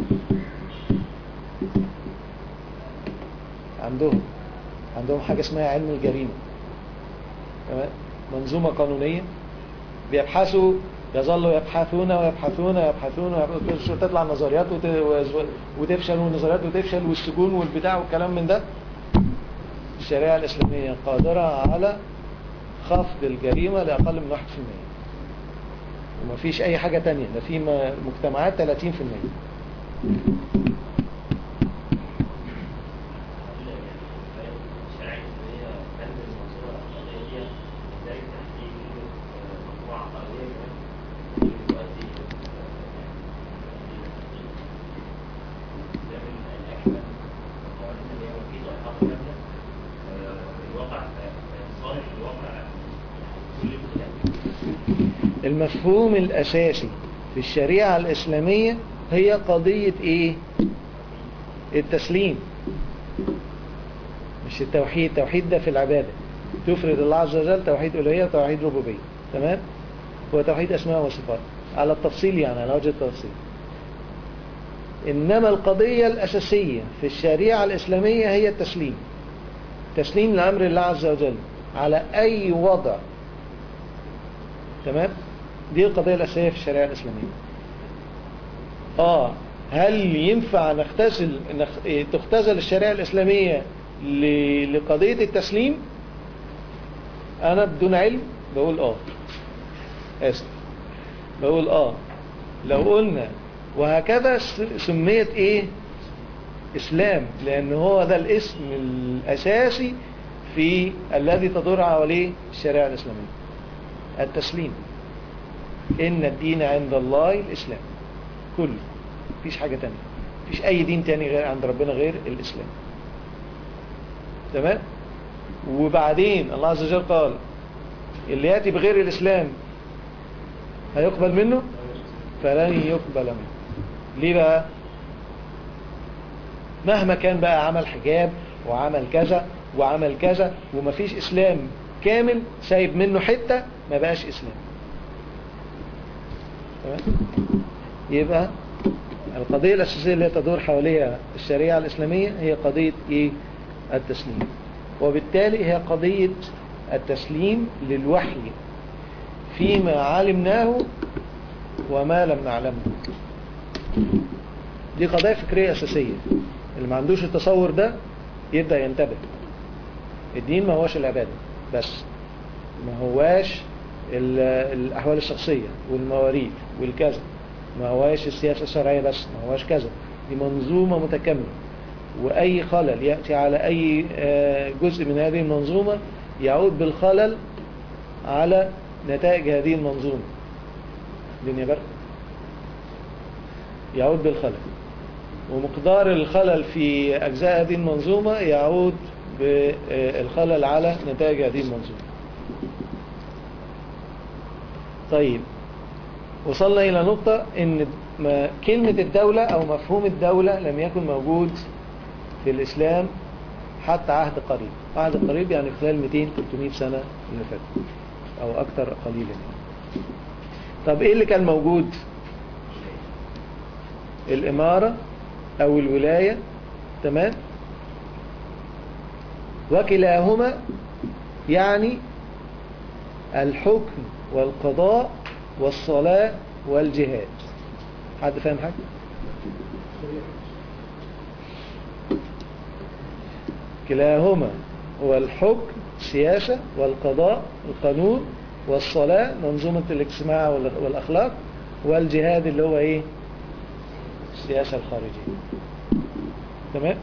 Speaker 1: عندهم عندهم حاجة اسمها علم الجريمة تمام منظومة قانونية بيبحثوا يظلوا يبحثون ويبحثون ويبحثون ويبحثون تطلع نظريات وت- وتفشل والنظريات وتفشل والسجون والبتاع والكلام من ده الشريعة الإسلامية قادرة على خفض الجريمة لأقل من 1% ومفيش أي حاجة تانية ده في م- مجتمعات 30%
Speaker 3: الشرعية اللي هي بند المنصورة القضائية ذلك تحديد مجموعة قضائية كمان دلوقتي ده من الأكمل القوانين اللي هي مفيدة وإحاطة كاملة الواقع صالح الواقع كل الخلاف
Speaker 1: المفهوم الأساسي في الشريعة الإسلامية هي قضية إيه؟ التسليم مش التوحيد التوحيد ده في العبادة تفرد الله عز وجل توحيد ألوهية وتوحيد ربوبية تمام؟ هو توحيد أسماء وصفات على التفصيل يعني على وجه التفصيل إنما القضية الأساسية في الشريعة الإسلامية هي التسليم تسليم لأمر الله عز وجل على أي وضع تمام دي القضية الأساسية في الشريعة الإسلامية آه هل ينفع نختزل نخ... إيه، تختزل الشريعة الإسلامية ل... لقضية التسليم أنا بدون علم بقول آه آسف بقول آه لو قلنا وهكذا س- سميت إيه إسلام لأن هو ده الاسم الأساسي في الذي تدور عليه الشريعة الإسلامية التسليم إن الدين عند الله الإسلام كله مفيش حاجة تانية مفيش أي دين تاني غير عند ربنا غير الإسلام تمام وبعدين الله عز وجل قال اللي يأتي بغير الإسلام هيقبل منه فلن يقبل منه ليه بقى مهما كان بقى عمل حجاب وعمل كذا وعمل كذا ومفيش إسلام كامل سايب منه حتة ما بقاش إسلام تمام؟ يبقى القضية الأساسية اللي تدور حواليها الشريعة الإسلامية هي قضية إيه؟ التسليم وبالتالي هي قضية التسليم للوحي فيما علمناه وما لم نعلمه دي قضايا فكرية أساسية اللي ما عندوش التصور ده يبدأ ينتبه الدين ما هوش العبادة بس ما هواش ال- الأحوال الشخصية والمواريث والكذا ما هواش السياسة الشرعية بس ما هواش كذا دي منظومة متكاملة وأي خلل يأتي على أي آه، جزء من هذه المنظومة يعود بالخلل على نتائج هذه المنظومة الدنيا برد يعود بالخلل ومقدار الخلل في أجزاء هذه المنظومة يعود بالخلل على نتائج هذه المنظومة طيب وصلنا إلى نقطة إن ما- كلمة الدولة أو مفهوم الدولة لم يكن موجود في الإسلام حتى عهد قريب عهد قريب يعني خلال 200-300 سنة اللي فاتت أو أكثر قليلا طب إيه اللي كان موجود الإمارة أو الولاية تمام وكلاهما يعني الحكم والقضاء والصلاة والجهاد حد فاهم حاجة؟ كلاهما هو الحكم السياسة والقضاء القانون والصلاة منظومة الاجتماع والأ- والأخلاق والجهاد اللي هو ايه السياسة الخارجية تمام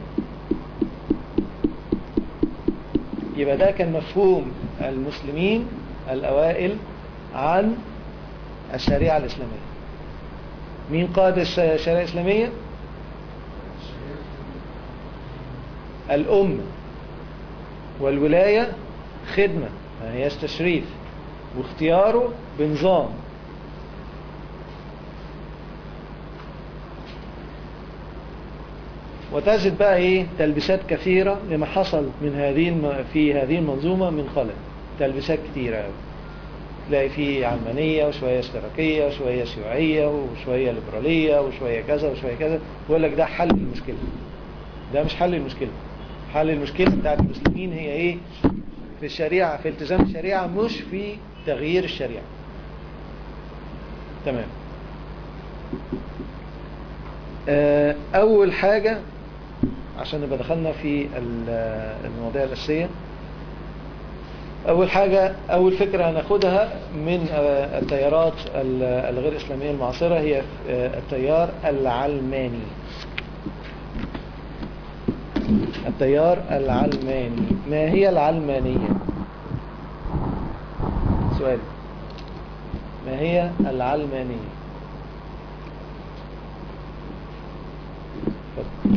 Speaker 1: يبقى ده كان مفهوم المسلمين الأوائل عن الشريعة الإسلامية مين قاد الش- الشريعة الإسلامية الأمة والولاية خدمة ما هياش تشريف واختياره بنظام وتجد بقى ايه تلبسات كثيرة لما حصل من هذه الم... في هذه المنظومة من خلل تلبسات كثيرة قوي تلاقي فيه علمانية وشوية اشتراكية وشوية شيوعية وشوية ليبرالية وشوية كذا وشوية كذا ويقول لك ده حل المشكلة ده مش حل المشكلة حل المشكلة بتاعت المسلمين هي ايه في الشريعة في التزام الشريعة مش في تغيير الشريعة تمام آه، أول حاجة عشان نبقى دخلنا في ال- المواضيع الأساسية أول حاجة أول فكرة هناخدها من آه، التيارات ال- الغير إسلامية المعاصرة هي آه، التيار العلماني التيار العلماني ما هي العلمانية سؤال ما هي العلمانية اتفضل.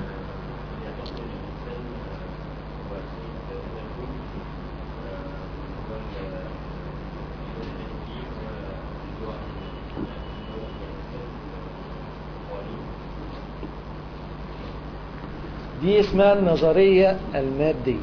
Speaker 1: دي اسمها النظرية المادية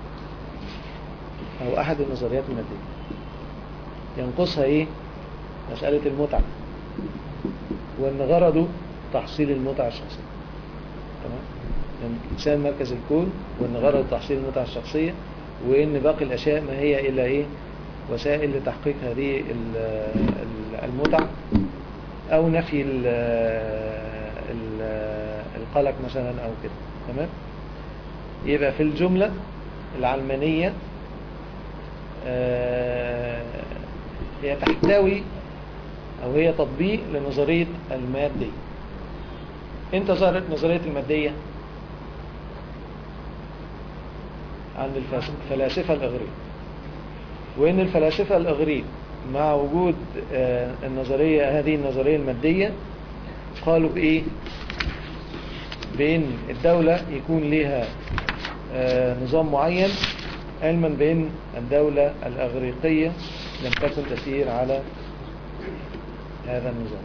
Speaker 1: أو أحد النظريات المادية ينقصها إيه؟ مسألة المتعة وأن غرضه تحصيل المتعة الشخصية تمام؟ يعني الإنسان مركز الكون وأن غرضه تحصيل المتعة الشخصية وأن باقي الأشياء ما هي إلا إيه؟ وسائل لتحقيق هذه ال- ال- المتعة أو نفي ال- ال- القلق مثلا أو كده تمام يبقى في الجملة العلمانية آه، هي تحتوي أو هي تطبيق لنظرية المادية انت ظهرت نظرية المادية عند الفلس- الفلاسفة الأغريق وإن الفلاسفة الأغريق مع وجود آه، النظرية هذه النظرية المادية قالوا بإيه بأن الدولة يكون لها آه، نظام معين علما بأن الدولة الأغريقية لم تكن تسير على هذا النظام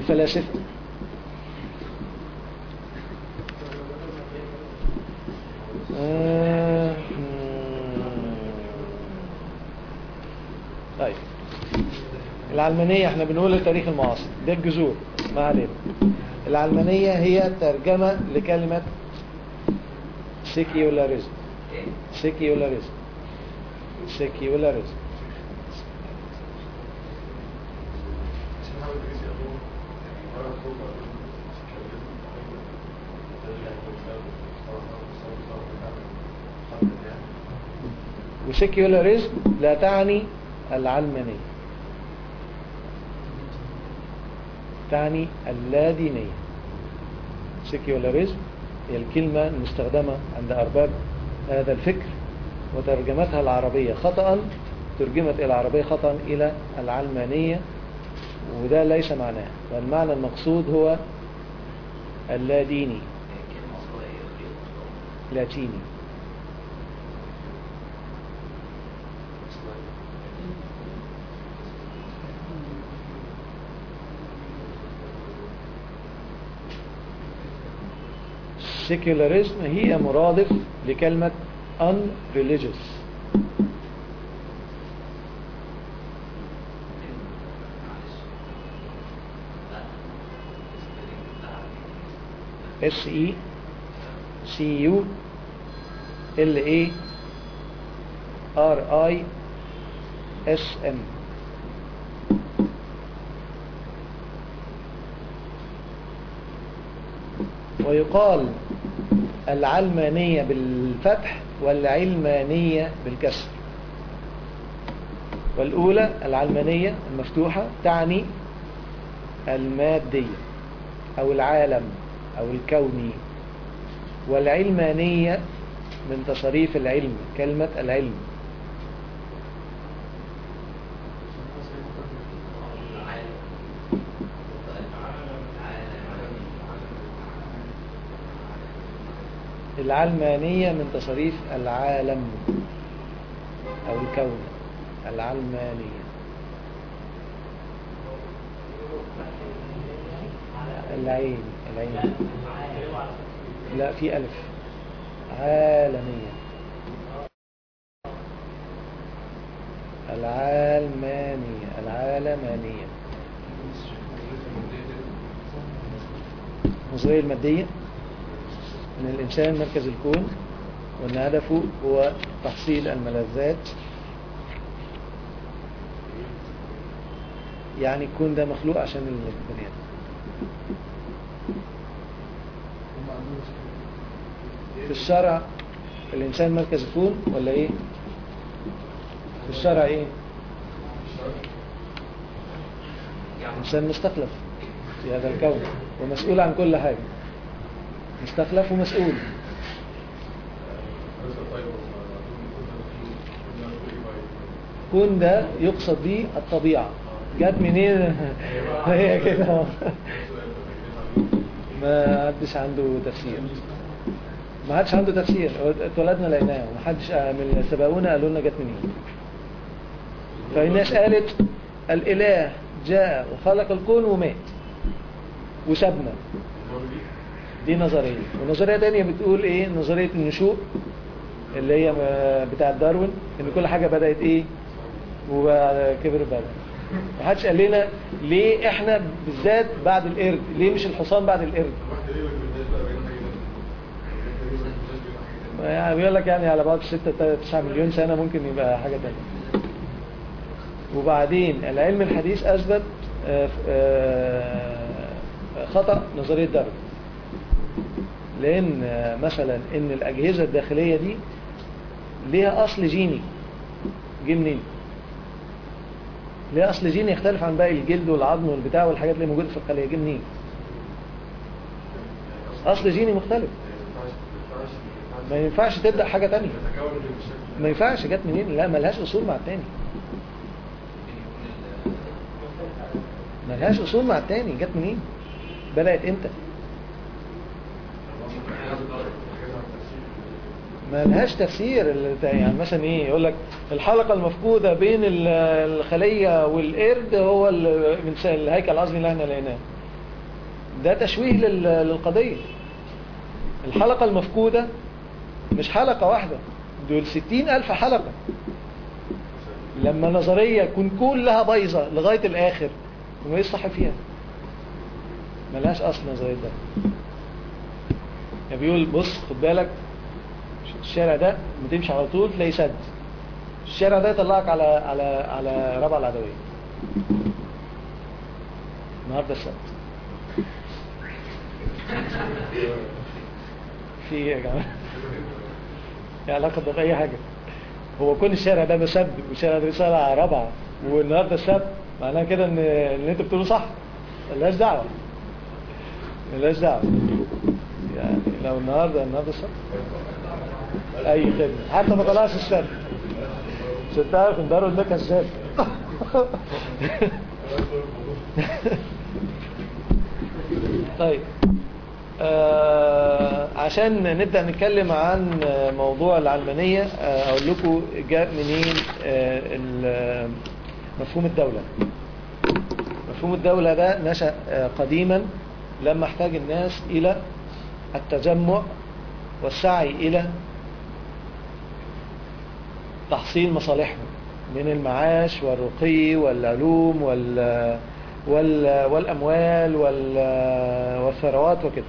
Speaker 1: الفلاسفة آه، مم. طيب العلمانية احنا بنقول التاريخ المعاصر ده الجذور ما علينا العلمانية هي ترجمة لكلمة سيكيولاريزم سيكيولاريزم سيكيولاريزم وسيكيولاريزم لا تعني العلمانية تعني اللادينية سيكيولاريزم هي الكلمة المستخدمة عند أرباب هذا الفكر وترجمتها العربية خطأ ترجمت إلى العربية خطأ إلى العلمانية وده ليس معناه والمعنى المقصود هو اللاديني
Speaker 4: كلمة أصلها إيه؟
Speaker 1: لاتيني secularism هي مرادف لكلمة unreligious
Speaker 4: معلش لا
Speaker 1: S E C U L A R I S M ويقال العلمانية بالفتح والعلمانية بالكسر والأولى العلمانية المفتوحة تعني المادية أو العالم أو الكوني والعلمانية من تصريف العلم كلمة العلم العلمانية من تصريف العالم أو الكون العلمانية العين العين لا في ألف عالمية العلمانية العالمانية النظرية المادية أن الإنسان مركز الكون وأن هدفه هو تحصيل الملذات يعني الكون ده مخلوق عشان البني آدم في الشرع الإنسان مركز الكون ولا إيه في الشرع إيه الإنسان مستخلف في هذا الكون ومسؤول عن كل حاجة مستخلف ومسؤول كون ده يقصد به الطبيعة جت منين هي كده ما حدش عنده تفسير ما حدش عنده تفسير اتولدنا لقيناه وما حدش من اللي سبقونا قالوا لنا جت منين فالناس قالت الاله جاء وخلق الكون ومات وسابنا دي نظرية ونظرية تانية بتقول ايه نظرية النشوء اللي هي بتاعة داروين ان كل حاجة بدأت ايه وكبر بدأ محدش قال لنا ليه احنا بالذات بعد القرد ليه مش الحصان بعد القرد يعني بيقول لك يعني على بعد 6 9 مليون سنة ممكن يبقى حاجة تانية وبعدين العلم الحديث أثبت آه، آه، خطأ نظرية داروين لأن آه، مثلا إن الأجهزة الداخلية دي ليها أصل جيني جه منين؟ ليها أصل جيني يختلف عن باقي الجلد والعظم والبتاع والحاجات اللي موجودة في الخلية جه منين؟ أصل جيني مختلف ما ينفعش تبدأ حاجة تانية ما ينفعش جت منين؟ لا ملهاش أصول مع التاني ملهاش أصول مع التاني جت منين؟ بدأت إمتى؟ ما لهاش تفسير ال- يعني مثلا ايه يقول لك الحلقة المفقودة بين ال- الخلية والقرد هو ال- من س- الهيكل العظمي اللي احنا لقيناه ده تشويه لل- للقضية الحلقة المفقودة مش حلقة واحدة دول ستين ألف حلقة لما نظرية يكون كلها بايظة لغاية الآخر وما يصح فيها ملهاش أصل نظرية ده يعني بيقول بص خد بالك الشارع ده بتمشي على طول تلاقي سد الشارع ده يطلعك على على على ربع العدوية النهارده السبت في ايه يا جماعه ايه علاقه ده باي حاجه هو كل الشارع ده مسد والشارع ده بيصير على ربع والنهارده السبت معناه كده ان اللي انت بتقوله صح ملهاش دعوه ملهاش دعوه يعني لو النهارده النهارده السبت اي خدمه حتى ما طلعش السبت عشان تعرف ان دارو ده كذاب طيب آه عشان نبدأ نتكلم عن آه، موضوع العلمانية آه أقول لكم جاء منين آه ال- مفهوم الدولة مفهوم الدولة ده نشأ آه قديما لما احتاج الناس إلى التجمع والسعي إلى تحصيل مصالحهم من المعاش والرقي والعلوم وال وال والأموال وال والثروات وكده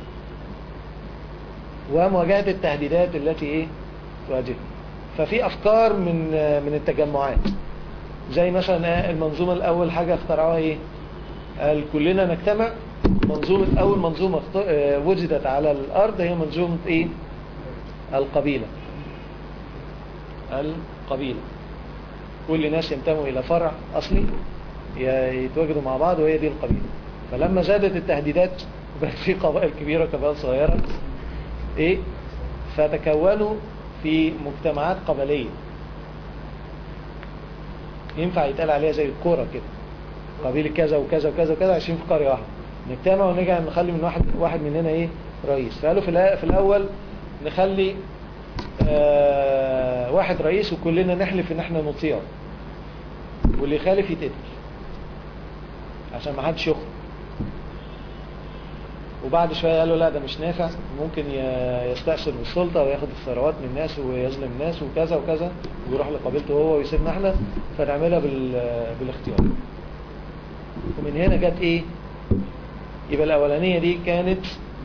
Speaker 1: ومواجهة التهديدات التي ايه تواجههم ففي أفكار من من التجمعات زي مثلا المنظومة الأول حاجة اخترعوها ايه قال كلنا نجتمع منظومة أول منظومة اخت- آه، وجدت على الأرض هي منظومة ايه القبيلة القبيلة كل ناس ينتموا إلى فرع أصلي ي- يتواجدوا مع بعض وهي دي القبيلة فلما زادت التهديدات بقت في قبائل كبيرة وقبائل صغيرة إيه فتكونوا في مجتمعات قبلية ينفع يتقال عليها زي الكورة كده قبيلة كذا وكذا وكذا وكذا عايشين في قرية واحدة نجتمع ونرجع نخلي من واحد واحد مننا ايه رئيس فقالوا في الأ- في الأول نخلي آه واحد رئيس وكلنا نحلف ان احنا نطيعه واللي يخالف يتقتل عشان ما حدش يخرج وبعد شوية قالوا لا ده مش نافع ممكن ي- يستأثر بالسلطة وياخد الثروات من الناس ويظلم الناس وكذا وكذا ويروح لقبيلته هو ويسيبنا احنا فنعملها بال- بالاختيار ومن هنا جت ايه يبقى الأولانية دي كانت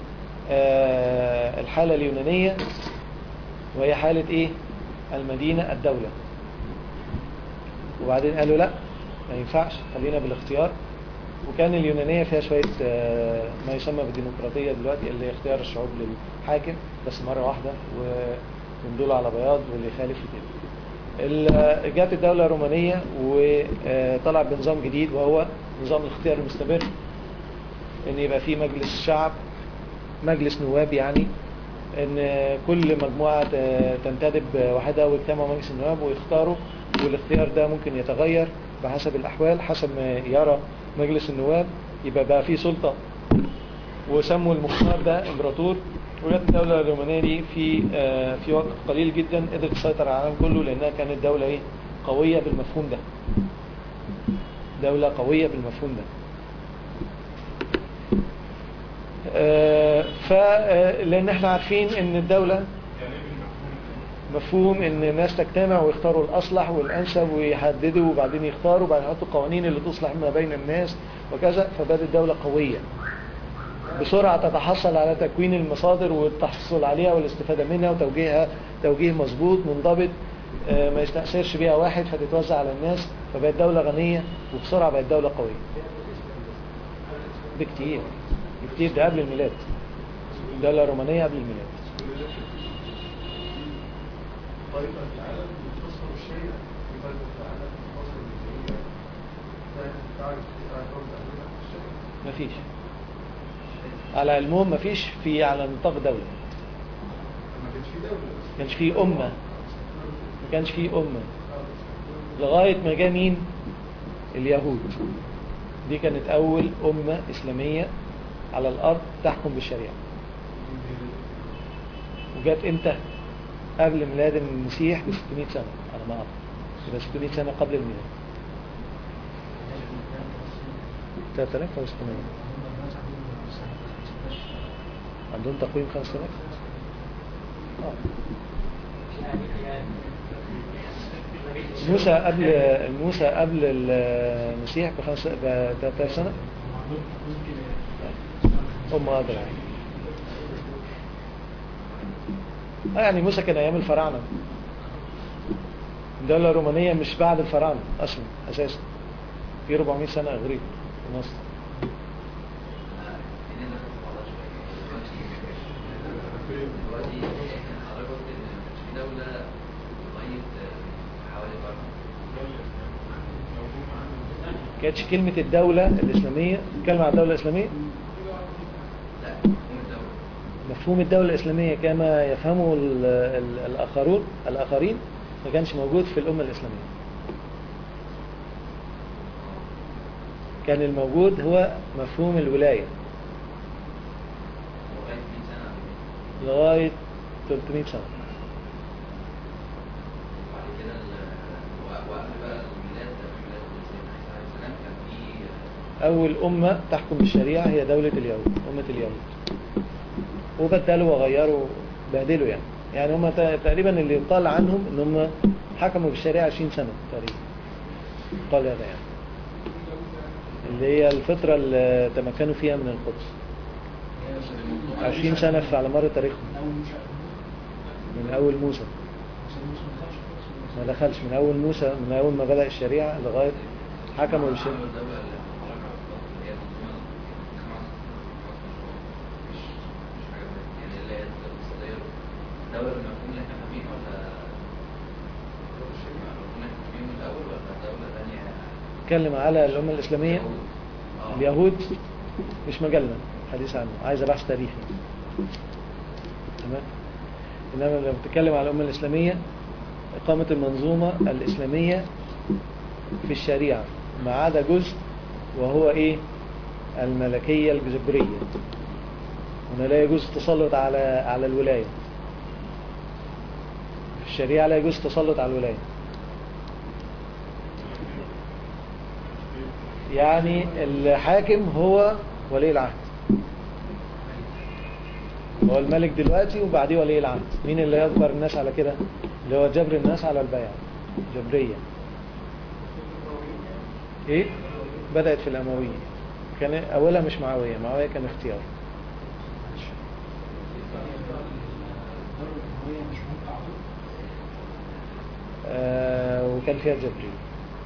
Speaker 1: آه الحالة اليونانية وهي حالة ايه المدينة الدولة وبعدين قالوا لا ما ينفعش خلينا بالاختيار وكان اليونانية فيها شوية آه، ما يسمى بالديمقراطية دلوقتي اللي هي اختيار الشعوب للحاكم بس مرة واحدة ويمدوا على بياض واللي يخالف يتقتل. ال- جات الدولة الرومانية وطلع بنظام جديد وهو نظام الاختيار المستمر ان يبقى في مجلس شعب مجلس نواب يعني ان كل مجموعة ت- تنتدب وحدها ويجتمعوا مجلس النواب ويختاروا والاختيار ده ممكن يتغير بحسب الأحوال حسب ما يرى مجلس النواب يبقى بقى فيه سلطة وسموا المختار ده امبراطور وجت الدولة الرومانية دي في آه، في وقت قليل جدا قدرت تسيطر على العالم كله لأنها كانت دولة ايه قوية بالمفهوم ده دولة قوية بالمفهوم ده آه، ف آه، لان احنا عارفين ان الدولة مفهوم ان الناس تجتمع ويختاروا الاصلح والانسب ويحددوا وبعدين يختاروا وبعدين يحطوا القوانين اللي تصلح ما بين الناس وكذا فبدت دولة قوية بسرعة تتحصل على تكوين المصادر والتحصل عليها والاستفادة منها وتوجيهها توجيه مظبوط منضبط آه، ما يستأثرش بيها واحد فتتوزع على الناس فبقت دولة غنية وبسرعة بقت دولة قوية بكتير بكتير ده قبل الميلاد الدولة الرومانية قبل الميلاد
Speaker 5: طيب العالم بتصل الشيء في طيب العالم بتصل الشيء تعرف تعرف تعرف الشيء
Speaker 1: مفيش على علمهم مفيش في على نطاق دولة
Speaker 5: ما كانش في دولة
Speaker 1: ما كانش فيه أمة ما كانش فيه أمة لغاية ما جاء مين اليهود دي كانت أول أمة إسلامية على الأرض تحكم بالشريعة وجات امتى قبل ميلاد المسيح ب 600 سنة على ما أعرف يبقى 600 سنة قبل الميلاد 3600 عندهم تقويم 5000 آه. موسى قبل موسى قبل المسيح بخمس ب 3000 سنة هم أقدر يعني آه يعني موسى كان أيام الفراعنة الدولة الرومانية مش بعد الفراعنة أصلا أساسا في 400 سنة إغريق في مصر
Speaker 4: الدنيا دخلت في بعضها شوية دلوقتي دلوقتي حضرتك قلت إن مش في دولة لغاية حوالي قرن
Speaker 1: كانتش كلمة الدولة الإسلامية كلمة على الدولة الإسلامية
Speaker 4: لا مفهوم الدولة
Speaker 1: مفهوم الدولة الإسلامية كما يفهمه ال- ال- الآخرون الآخرين ما كانش موجود في الأمة الإسلامية كان الموجود هو مفهوم الولاية
Speaker 4: لغاية 100 سنة
Speaker 1: لغاية 300 سنة
Speaker 4: بعد كده ال- وق- وقت بقى الميلاد ده ميلاد سيدنا عيسى عليه السلام كان في
Speaker 1: أول أمة تحكم بالشريعة هي دولة اليهود أمة اليهود وبدلوا وغيروا بهدلوا يعني يعني هم ت- تقريبا اللي يقال عنهم ان هم حكموا بالشريعة 20 سنة تقريبا قال هذا يعني اللي هي الفترة اللي تمكنوا فيها من القدس 20 سنة في على مر تاريخهم من أول موسى ما دخلش من أول موسى من أول ما بدأ الشريعة لغاية حكموا بالشريعة
Speaker 4: عملوا الدولة اللي حضرتك عرفتها اللي هي منظومة خمس مش مش حاجة زي- يعني اللي هي الاقتصادية الدولة بالمفهوم اللي احنا فاهمينه ولا المفهوم اللي احنا فاهمينه الأول ولا دولة تانية
Speaker 1: اتكلم على الأمة الإسلامية
Speaker 4: آه.
Speaker 1: اليهود مش مجالنا حديث عنه عايز بحث تاريخي تمام إنما لما بتتكلم على الأمة الإسلامية إقامة المنظومة الإسلامية في الشريعة ما عدا جزء وهو إيه الملكية الجبرية هنا لا يجوز التسلط على على الولاية في الشريعة لا يجوز التسلط على الولاية يعني الحاكم هو ولي العهد هو الملك دلوقتي وبعديه ولي العهد مين اللي يجبر الناس على كده اللي هو جبر الناس على البيع جبرية ايه بدأت في الأموية كان أولها مش معاوية معاوية كان اختيار آه وكان فيها جبرية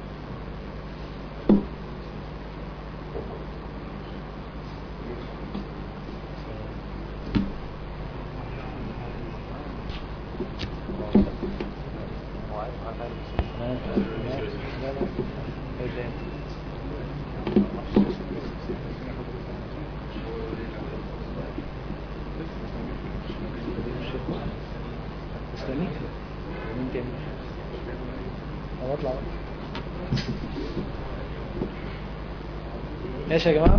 Speaker 1: لا لا لا إيه استنيك مين تاني أو اطلع بقى. ماشي يا جماعة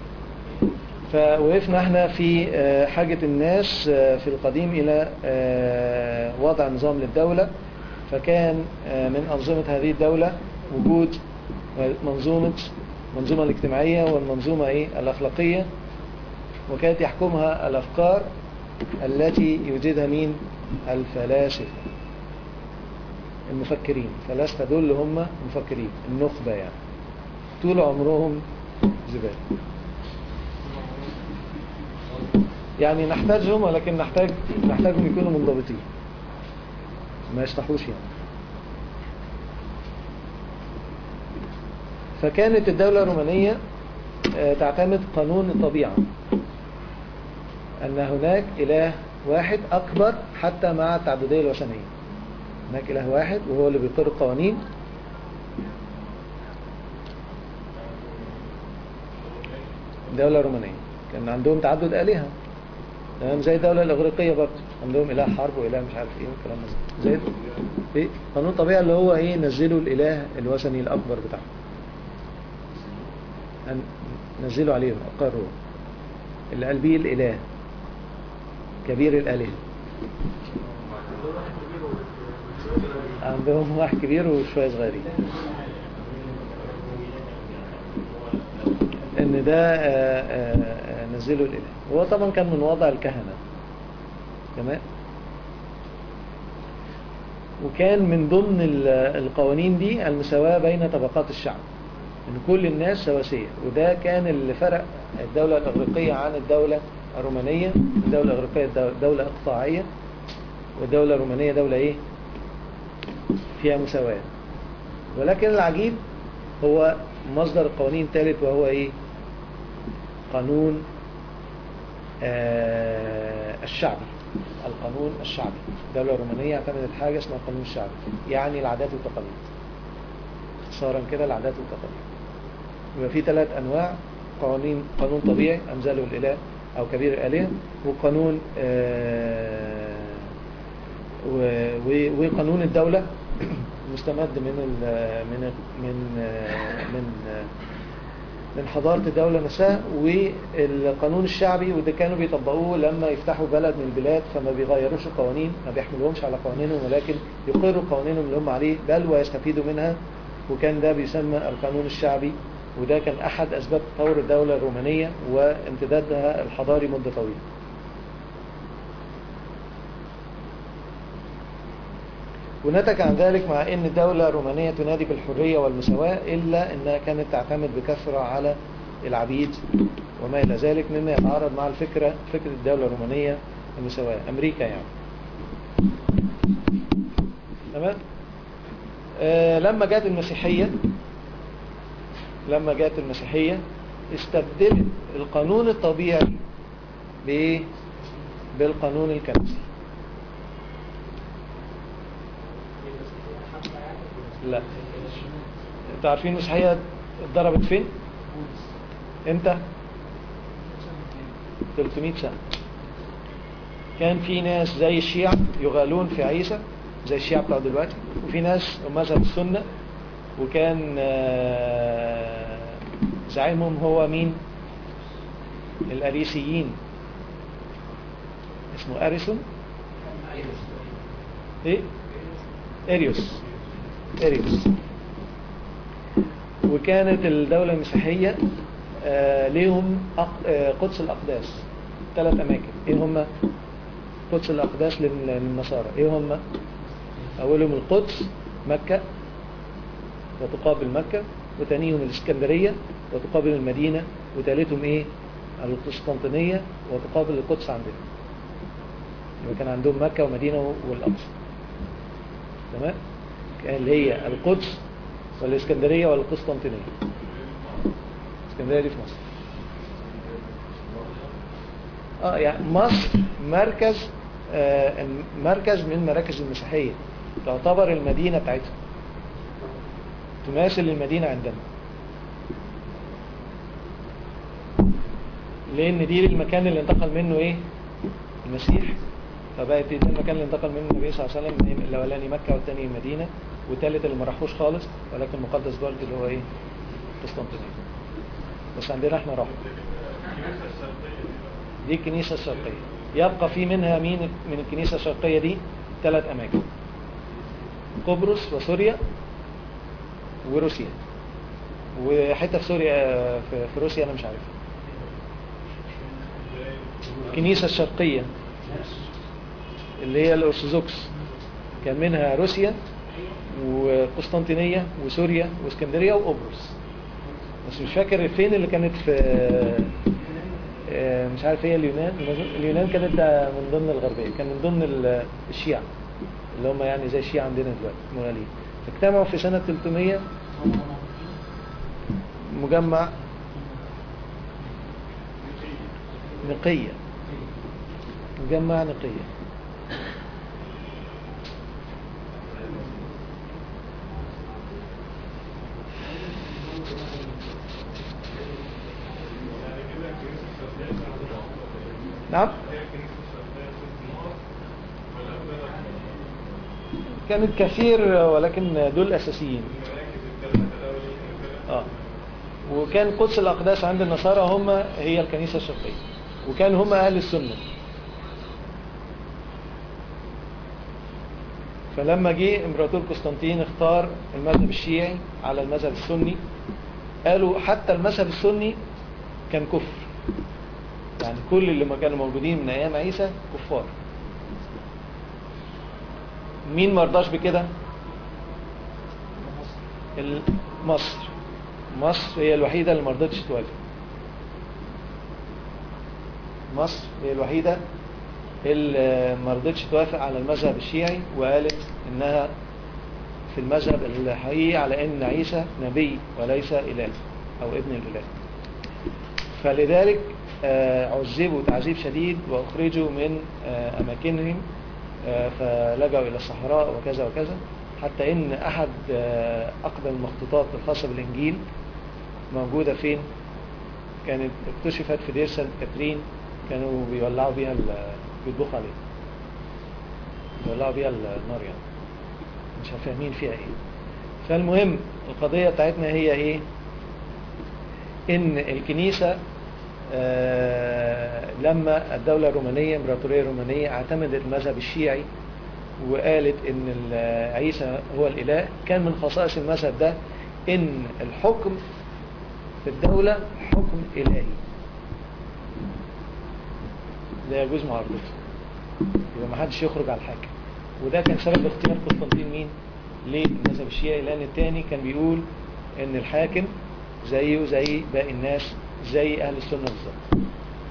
Speaker 1: فوقفنا احنا في آه، حاجة الناس آه، في القديم إلى آه، وضع نظام للدولة فكان آه، من أنظمة هذه الدولة وجود منظومة منظومة الاجتماعية والمنظومة إيه الأخلاقية وكانت يحكمها الأفكار التي يوجدها مين الفلاسفة المفكرين فلاسفة دول اللي هم مفكرين النخبة يعني طول عمرهم زبالة يعني نحتاجهم ولكن نحتاج نحتاجهم يكونوا منضبطين ما يشطحوش يعني فكانت الدولة الرومانية آه، تعتمد قانون الطبيعة أن هناك إله واحد أكبر حتى مع التعددية الوثنية هناك إله واحد وهو اللي بيقر القوانين الدولة الرومانية كان عندهم تعدد آلهة تمام زي الدولة الإغريقية برضه عندهم إله حرب وإله مش عارف إيه والكلام ده زي إيه قانون طبيعي اللي هو إيه نزلوا الإله الوثني الأكبر بتاعهم أن- نزلوا عليهم أقروا اللي قال بيه الإله كبير الآلهة عندهم واحد كبير وشوية صغيرين ان ده آه، آه، آه، نزله الاله هو طبعا كان من وضع الكهنة تمام وكان من ضمن ال- القوانين دي المساواة بين طبقات الشعب ان كل الناس سواسية وده كان اللي فرق الدولة الإغريقية عن الدولة الرومانية الدولة الإغريقية دو- دولة إقطاعية والدولة الرومانية دولة إيه فيها مساواة ولكن العجيب هو مصدر القوانين الثالث وهو إيه قانون آه الشعبي القانون الشعبي الدولة الرومانية اعتمدت حاجة اسمها القانون الشعبي يعني العادات والتقاليد اختصارا كده العادات والتقاليد يبقى في ثلاث انواع قوانين قانون طبيعي انزله الاله او كبير الالهه وقانون آه، و- و- وقانون الدوله مستمد من ال- من ال- من آه، من آه، من حضارة الدولة نفسها والقانون الشعبي وده كانوا بيطبقوه لما يفتحوا بلد من البلاد فما بيغيروش القوانين ما بيحملوهمش على قوانينهم ولكن يقروا قوانينهم اللي هم عليه بل ويستفيدوا منها وكان ده بيسمى القانون الشعبي وده كان أحد أسباب تطور الدولة الرومانية وامتدادها الحضاري مدة طويلة ونتج عن ذلك مع أن الدولة الرومانية تنادي بالحرية والمساواة إلا أنها كانت تعتمد بكثرة على العبيد وما إلى ذلك مما يتعارض مع الفكرة فكرة الدولة الرومانية المساواة أمريكا يعني تمام آه لما جت المسيحية لما جت المسيحية استبدلت القانون الطبيعي بإيه؟ بالقانون الكنسي لا انتوا عارفين المسيحية اتضربت فين امتى 300 سنة كان في ناس زي الشيعة يغالون في عيسى زي الشيعة بتاع دلوقتي وفي ناس مذهب السنة وكان آه، زعيمهم هو مين الأريسيين اسمه أريسون ايه اريوس اريوس وكانت الدولة المسيحية آه، ليهم أق- آه، قدس الأقداس ثلاث أماكن إيه هم قدس الأقداس لل- للنصارى إيه هم أولهم القدس مكة وتقابل مكة وتانيهم الإسكندرية وتقابل المدينة وتالتهم إيه القسطنطينية وتقابل القدس عندنا يبقى كان عندهم مكة ومدينة والأقصى تمام كان اللي هي القدس والإسكندرية والقسطنطينية اسكندرية دي في مصر اه يعني مصر مركز آه مركز من مراكز المسيحية تعتبر المدينة بتاعتها تماثل المدينة عندنا لأن دي المكان اللي انتقل منه إيه المسيح فبقت ده المكان اللي انتقل منه النبي صلى الله عليه وسلم الأولاني مكة والثاني المدينة والثالث اللي ما راحوش خالص ولكن مقدس برضه اللي هو إيه قسطنطينية بس عندنا احنا راحوا دي الكنيسة الشرقية يبقى في منها مين من الكنيسة الشرقية دي ثلاث أماكن قبرص وسوريا وروسيا وحتة في سوريا في في روسيا أنا مش عارفها الكنيسة الشرقية اللي هي الأرثوذكس كان منها روسيا وقسطنطينية وسوريا واسكندرية وقبرص بس مش فاكر فين اللي كانت في آه، مش عارف هي اليونان اليونان كانت من ضمن الغربية كان من ضمن ال- الشيعة اللي هم يعني زي الشيعة عندنا دلوقتي موالين فاجتمعوا في سنة 300 مجمع نقية مجمع نقية نعم كانت كثير ولكن دول أساسيين آه. وكان قدس الأقداس عند النصارى هم هي الكنيسة الشرقية وكان هم أهل السنة فلما جه امبراطور قسطنطين اختار المذهب الشيعي على المذهب السني قالوا حتى المذهب السني كان كفر يعني كل اللي ما كانوا موجودين من ايام عيسى كفار مين ما رضاش بكده ال- مصر مصر هي الوحيدة اللي ما رضتش توافق مصر هي الوحيدة اللي ما رضتش توافق على المذهب الشيعي وقالت انها في المذهب الحقيقي على ان عيسى نبي وليس اله او ابن الاله فلذلك آه، عذبوا تعذيب شديد واخرجوا من آه، اماكنهم آه، فلجأوا الى الصحراء وكذا وكذا حتى ان احد آه، اقدم المخطوطات الخاصة بالانجيل موجودة فين كانت اكتشفت في دير سانت كاترين كانوا بيولعوا بيها ال- بيطبخوا عليها بيولعوا بيها النار يعني مش فاهمين فيها ايه فالمهم القضية بتاعتنا هي ايه ان الكنيسة آه، لما الدولة الرومانية الامبراطورية الرومانية اعتمدت المذهب الشيعي وقالت ان ال- عيسى هو الاله كان من خصائص المذهب ده ان الحكم في الدولة حكم الهي لا يجوز معارضته يبقى ما حدش يخرج على الحاكم وده كان سبب اختيار قسطنطين مين للمذهب الشيعي لان التاني كان بيقول ان الحاكم زيه زي باقي الناس زي اهل السنة بالظبط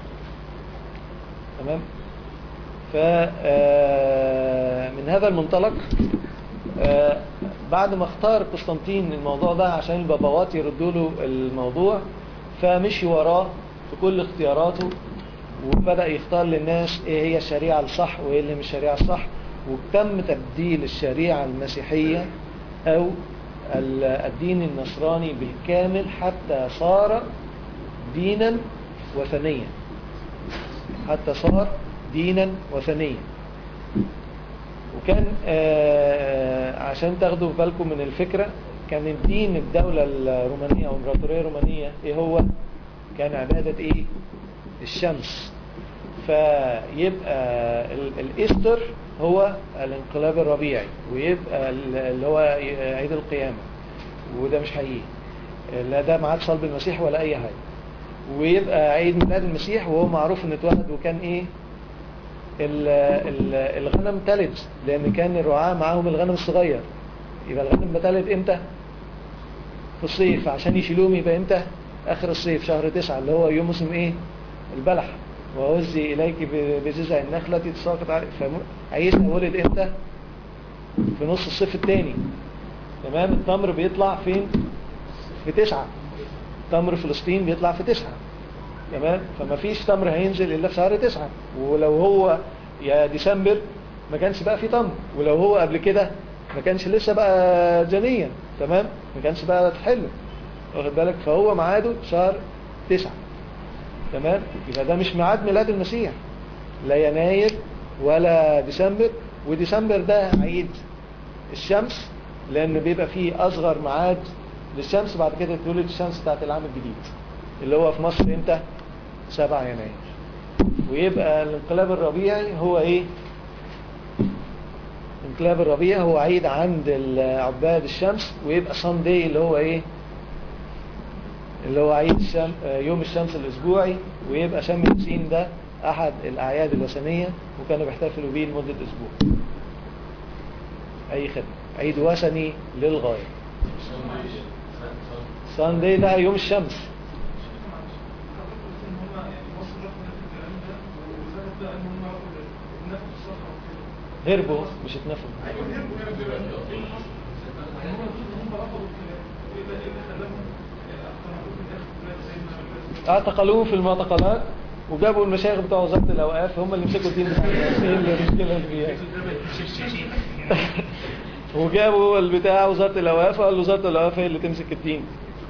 Speaker 1: تمام ف آه، من هذا المنطلق آه، بعد ما اختار قسطنطين الموضوع ده عشان البابوات يردوا له الموضوع فمشي وراه في كل اختياراته وبدأ يختار للناس ايه هي الشريعة الصح وايه اللي مش الشريعة الصح وتم تبديل الشريعة المسيحية او ال- الدين النصراني بالكامل حتى صار دينا وثنيا حتى صار دينا وثنيا وكان آه، عشان تاخدوا بالكم من الفكرة كان الدين الدولة الرومانية أو الإمبراطورية الرومانية إيه هو؟ كان عبادة إيه؟ الشمس فيبقى ال- الإيستر هو الانقلاب الربيعي ويبقى ال- اللي هو عيد القيامة وده مش حقيقي لا ده معاد صلب المسيح ولا أي حاجة ويبقى عيد ميلاد المسيح وهو معروف انه اتولد وكان ايه ال- ال- الغنم تلد لان كان الرعاة معاهم الغنم الصغير يبقى الغنم بتلد امتى في الصيف عشان يشيلوهم يبقى امتى اخر الصيف شهر تسعة اللي هو يوم موسم ايه البلح ووزي اليك ب- بجذع النخلة تساقط عليك فعيسى ولد امتى في نص الصيف الثاني تمام التمر بيطلع فين في تسعة تمر فلسطين بيطلع في تسعة تمام فما فيش تمر هينزل الا في شهر تسعة ولو هو يا ديسمبر ما كانش بقى في تمر ولو هو قبل كده ما كانش لسه بقى جنيا تمام ما كانش بقى تحل واخد بالك فهو ميعاده شهر تسعة تمام يبقى ده مش ميعاد ميلاد المسيح لا يناير ولا ديسمبر وديسمبر ده عيد الشمس لان بيبقى فيه اصغر ميعاد للشمس بعد كده تولد الشمس بتاعت العام الجديد اللي هو في مصر امتى 7 يناير ويبقى الانقلاب الربيعي هو ايه انقلاب الربيع هو عيد عند ال- عباد الشمس ويبقى ساندي اللي هو ايه اللي هو عيد الشم... آه، يوم الشمس الاسبوعي ويبقى شم النسيم ده احد الاعياد الوثنية وكانوا بيحتفلوا بيه لمدة اسبوع اي خدمة عيد وثني للغاية ساندي ده يوم الشمس هربوا مش اتنفوا اعتقلوه في المعتقلات وجابوا المشايخ بتوع وزارة الأوقاف هم اللي مسكوا الدين بتاع الناس ايه اللي المشكلة اللي فيها وجابوا البتاع وزارة الأوقاف وقال وزارة الأوقاف هي اللي تمسك الدين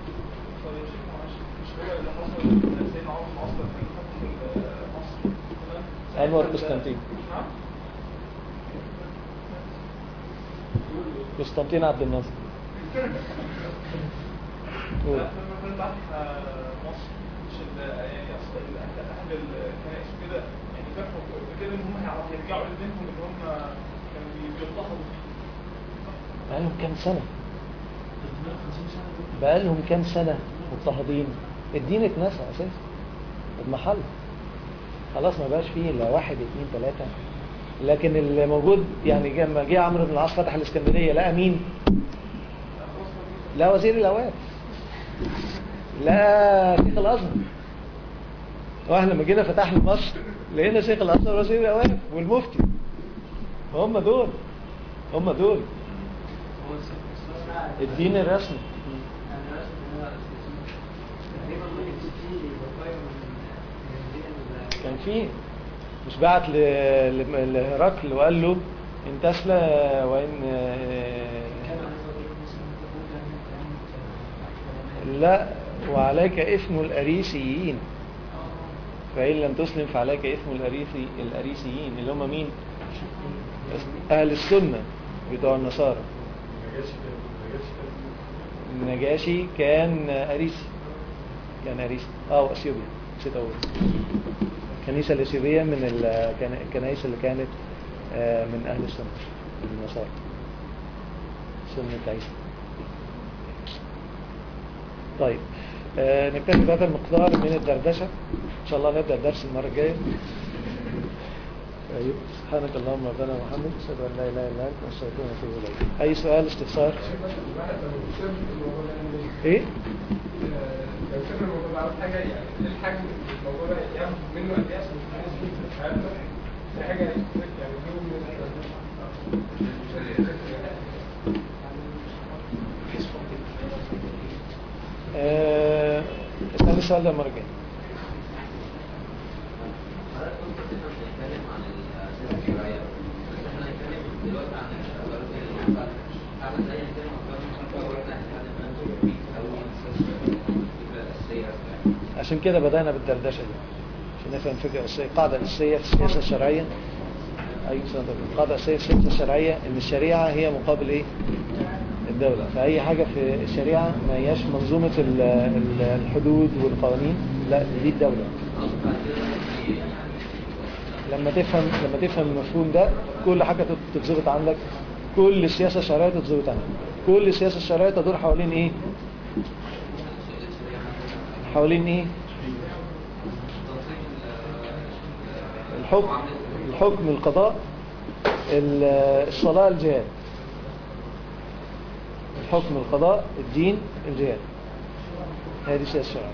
Speaker 1: أنور قسطنطين قسطنطين عبد الناصر قول.
Speaker 2: لما كنت بفتح مصر مش ال- يعني اصل ال- اهل الكنائس وكده يعني فاكروا كده ان هم هيعرفوا يرجعوا لدينهم اللي هم كانوا بي- بيضطهدوا فيه
Speaker 1: بقالهم كام سنة بقالهم كام سنة مضطهدين الدين اتنسى اساسا اضمحل خلاص ما بقاش فيه الا واحد اثنين ثلاثة لكن اللي موجود يعني لما جه عمرو بن العاص فتح الاسكندرية لقى مين؟ لا وزير الاوقاف لا شيخ الازهر واحنا لما جينا فتحنا مصر لقينا شيخ الازهر وزير الاوقاف والمفتي هم دول هم دول الدين الرسمي كان فيه مش بعت ل- ل- لهرقل وقال له ان تسلى وان لا وعليك اثم الاريسيين فان لم تسلم فعليك اثم الاريسي الاريسيين اللي هم مين اهل السنه بتوع النصارى النجاشي كان اريسي كان اريسي اه اثيوبيا نسيت اقول الكنيسه الاثيوبيه من ال- كان- الكنائس اللي كانت آه، من اهل السنه النصارى سنه عيسى طيب آه، نكتفي بهذا المقدار من الدردشه ان شاء الله نبدا الدرس المره الجايه طيب سبحانك اللهم ربنا وبحمدك اشهد ان لا اله الا انت استغفرك واتوب اليك اي سؤال استفسار
Speaker 2: الواحد لو سر الموضوع ده يعني
Speaker 1: ايه
Speaker 2: لو سر الموضوع ده عاوز حاجه يعني ايه الحجم الموضوع ده ياخد منه قد ايه عشان الناس دي عارفه دي حاجه يعني يجيبوا من
Speaker 1: آه، اسالني السؤال ده المره الجايه
Speaker 4: حضرتك كنت بتتكلم عن السياسة الشرعية بس احنا هنتكلم دلوقتي عن الأفكار الفقه حاجة زي نتكلم عن أفكار الفقه واحنا هنتكلم عن التوحيد أو عن السياسة الفكرة الأساسية
Speaker 1: عشان كده بدأنا بالدردشة دي عشان نفهم الفكرة الأساسية القاعدة الأساسية في السياسة الشرعية أي سنة القاعدة الأساسية في السياسة الشرعية إن الشريعة هي مقابل إيه؟ الدولة فأي حاجة في الشريعة ما هياش منظومة ال- ال- الحدود والقوانين لا دي الدولة لما تفهم لما تفهم المفهوم ده كل حاجة تت- تتظبط عندك كل السياسة الشرعية تتظبط عندك كل السياسة الشرعية تدور حوالين إيه؟ حوالين إيه؟ الحكم الحكم القضاء ال- الصلاة الجهاد الحكم القضاء الدين الجهاد هذه السياسة الشرعية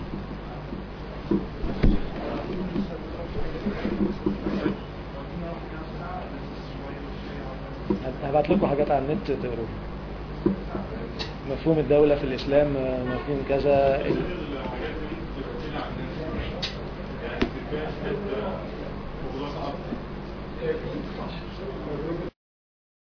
Speaker 1: هبعت لكم حاجات على النت تقروها مفهوم الدولة في الإسلام مفهوم كذا
Speaker 2: يعني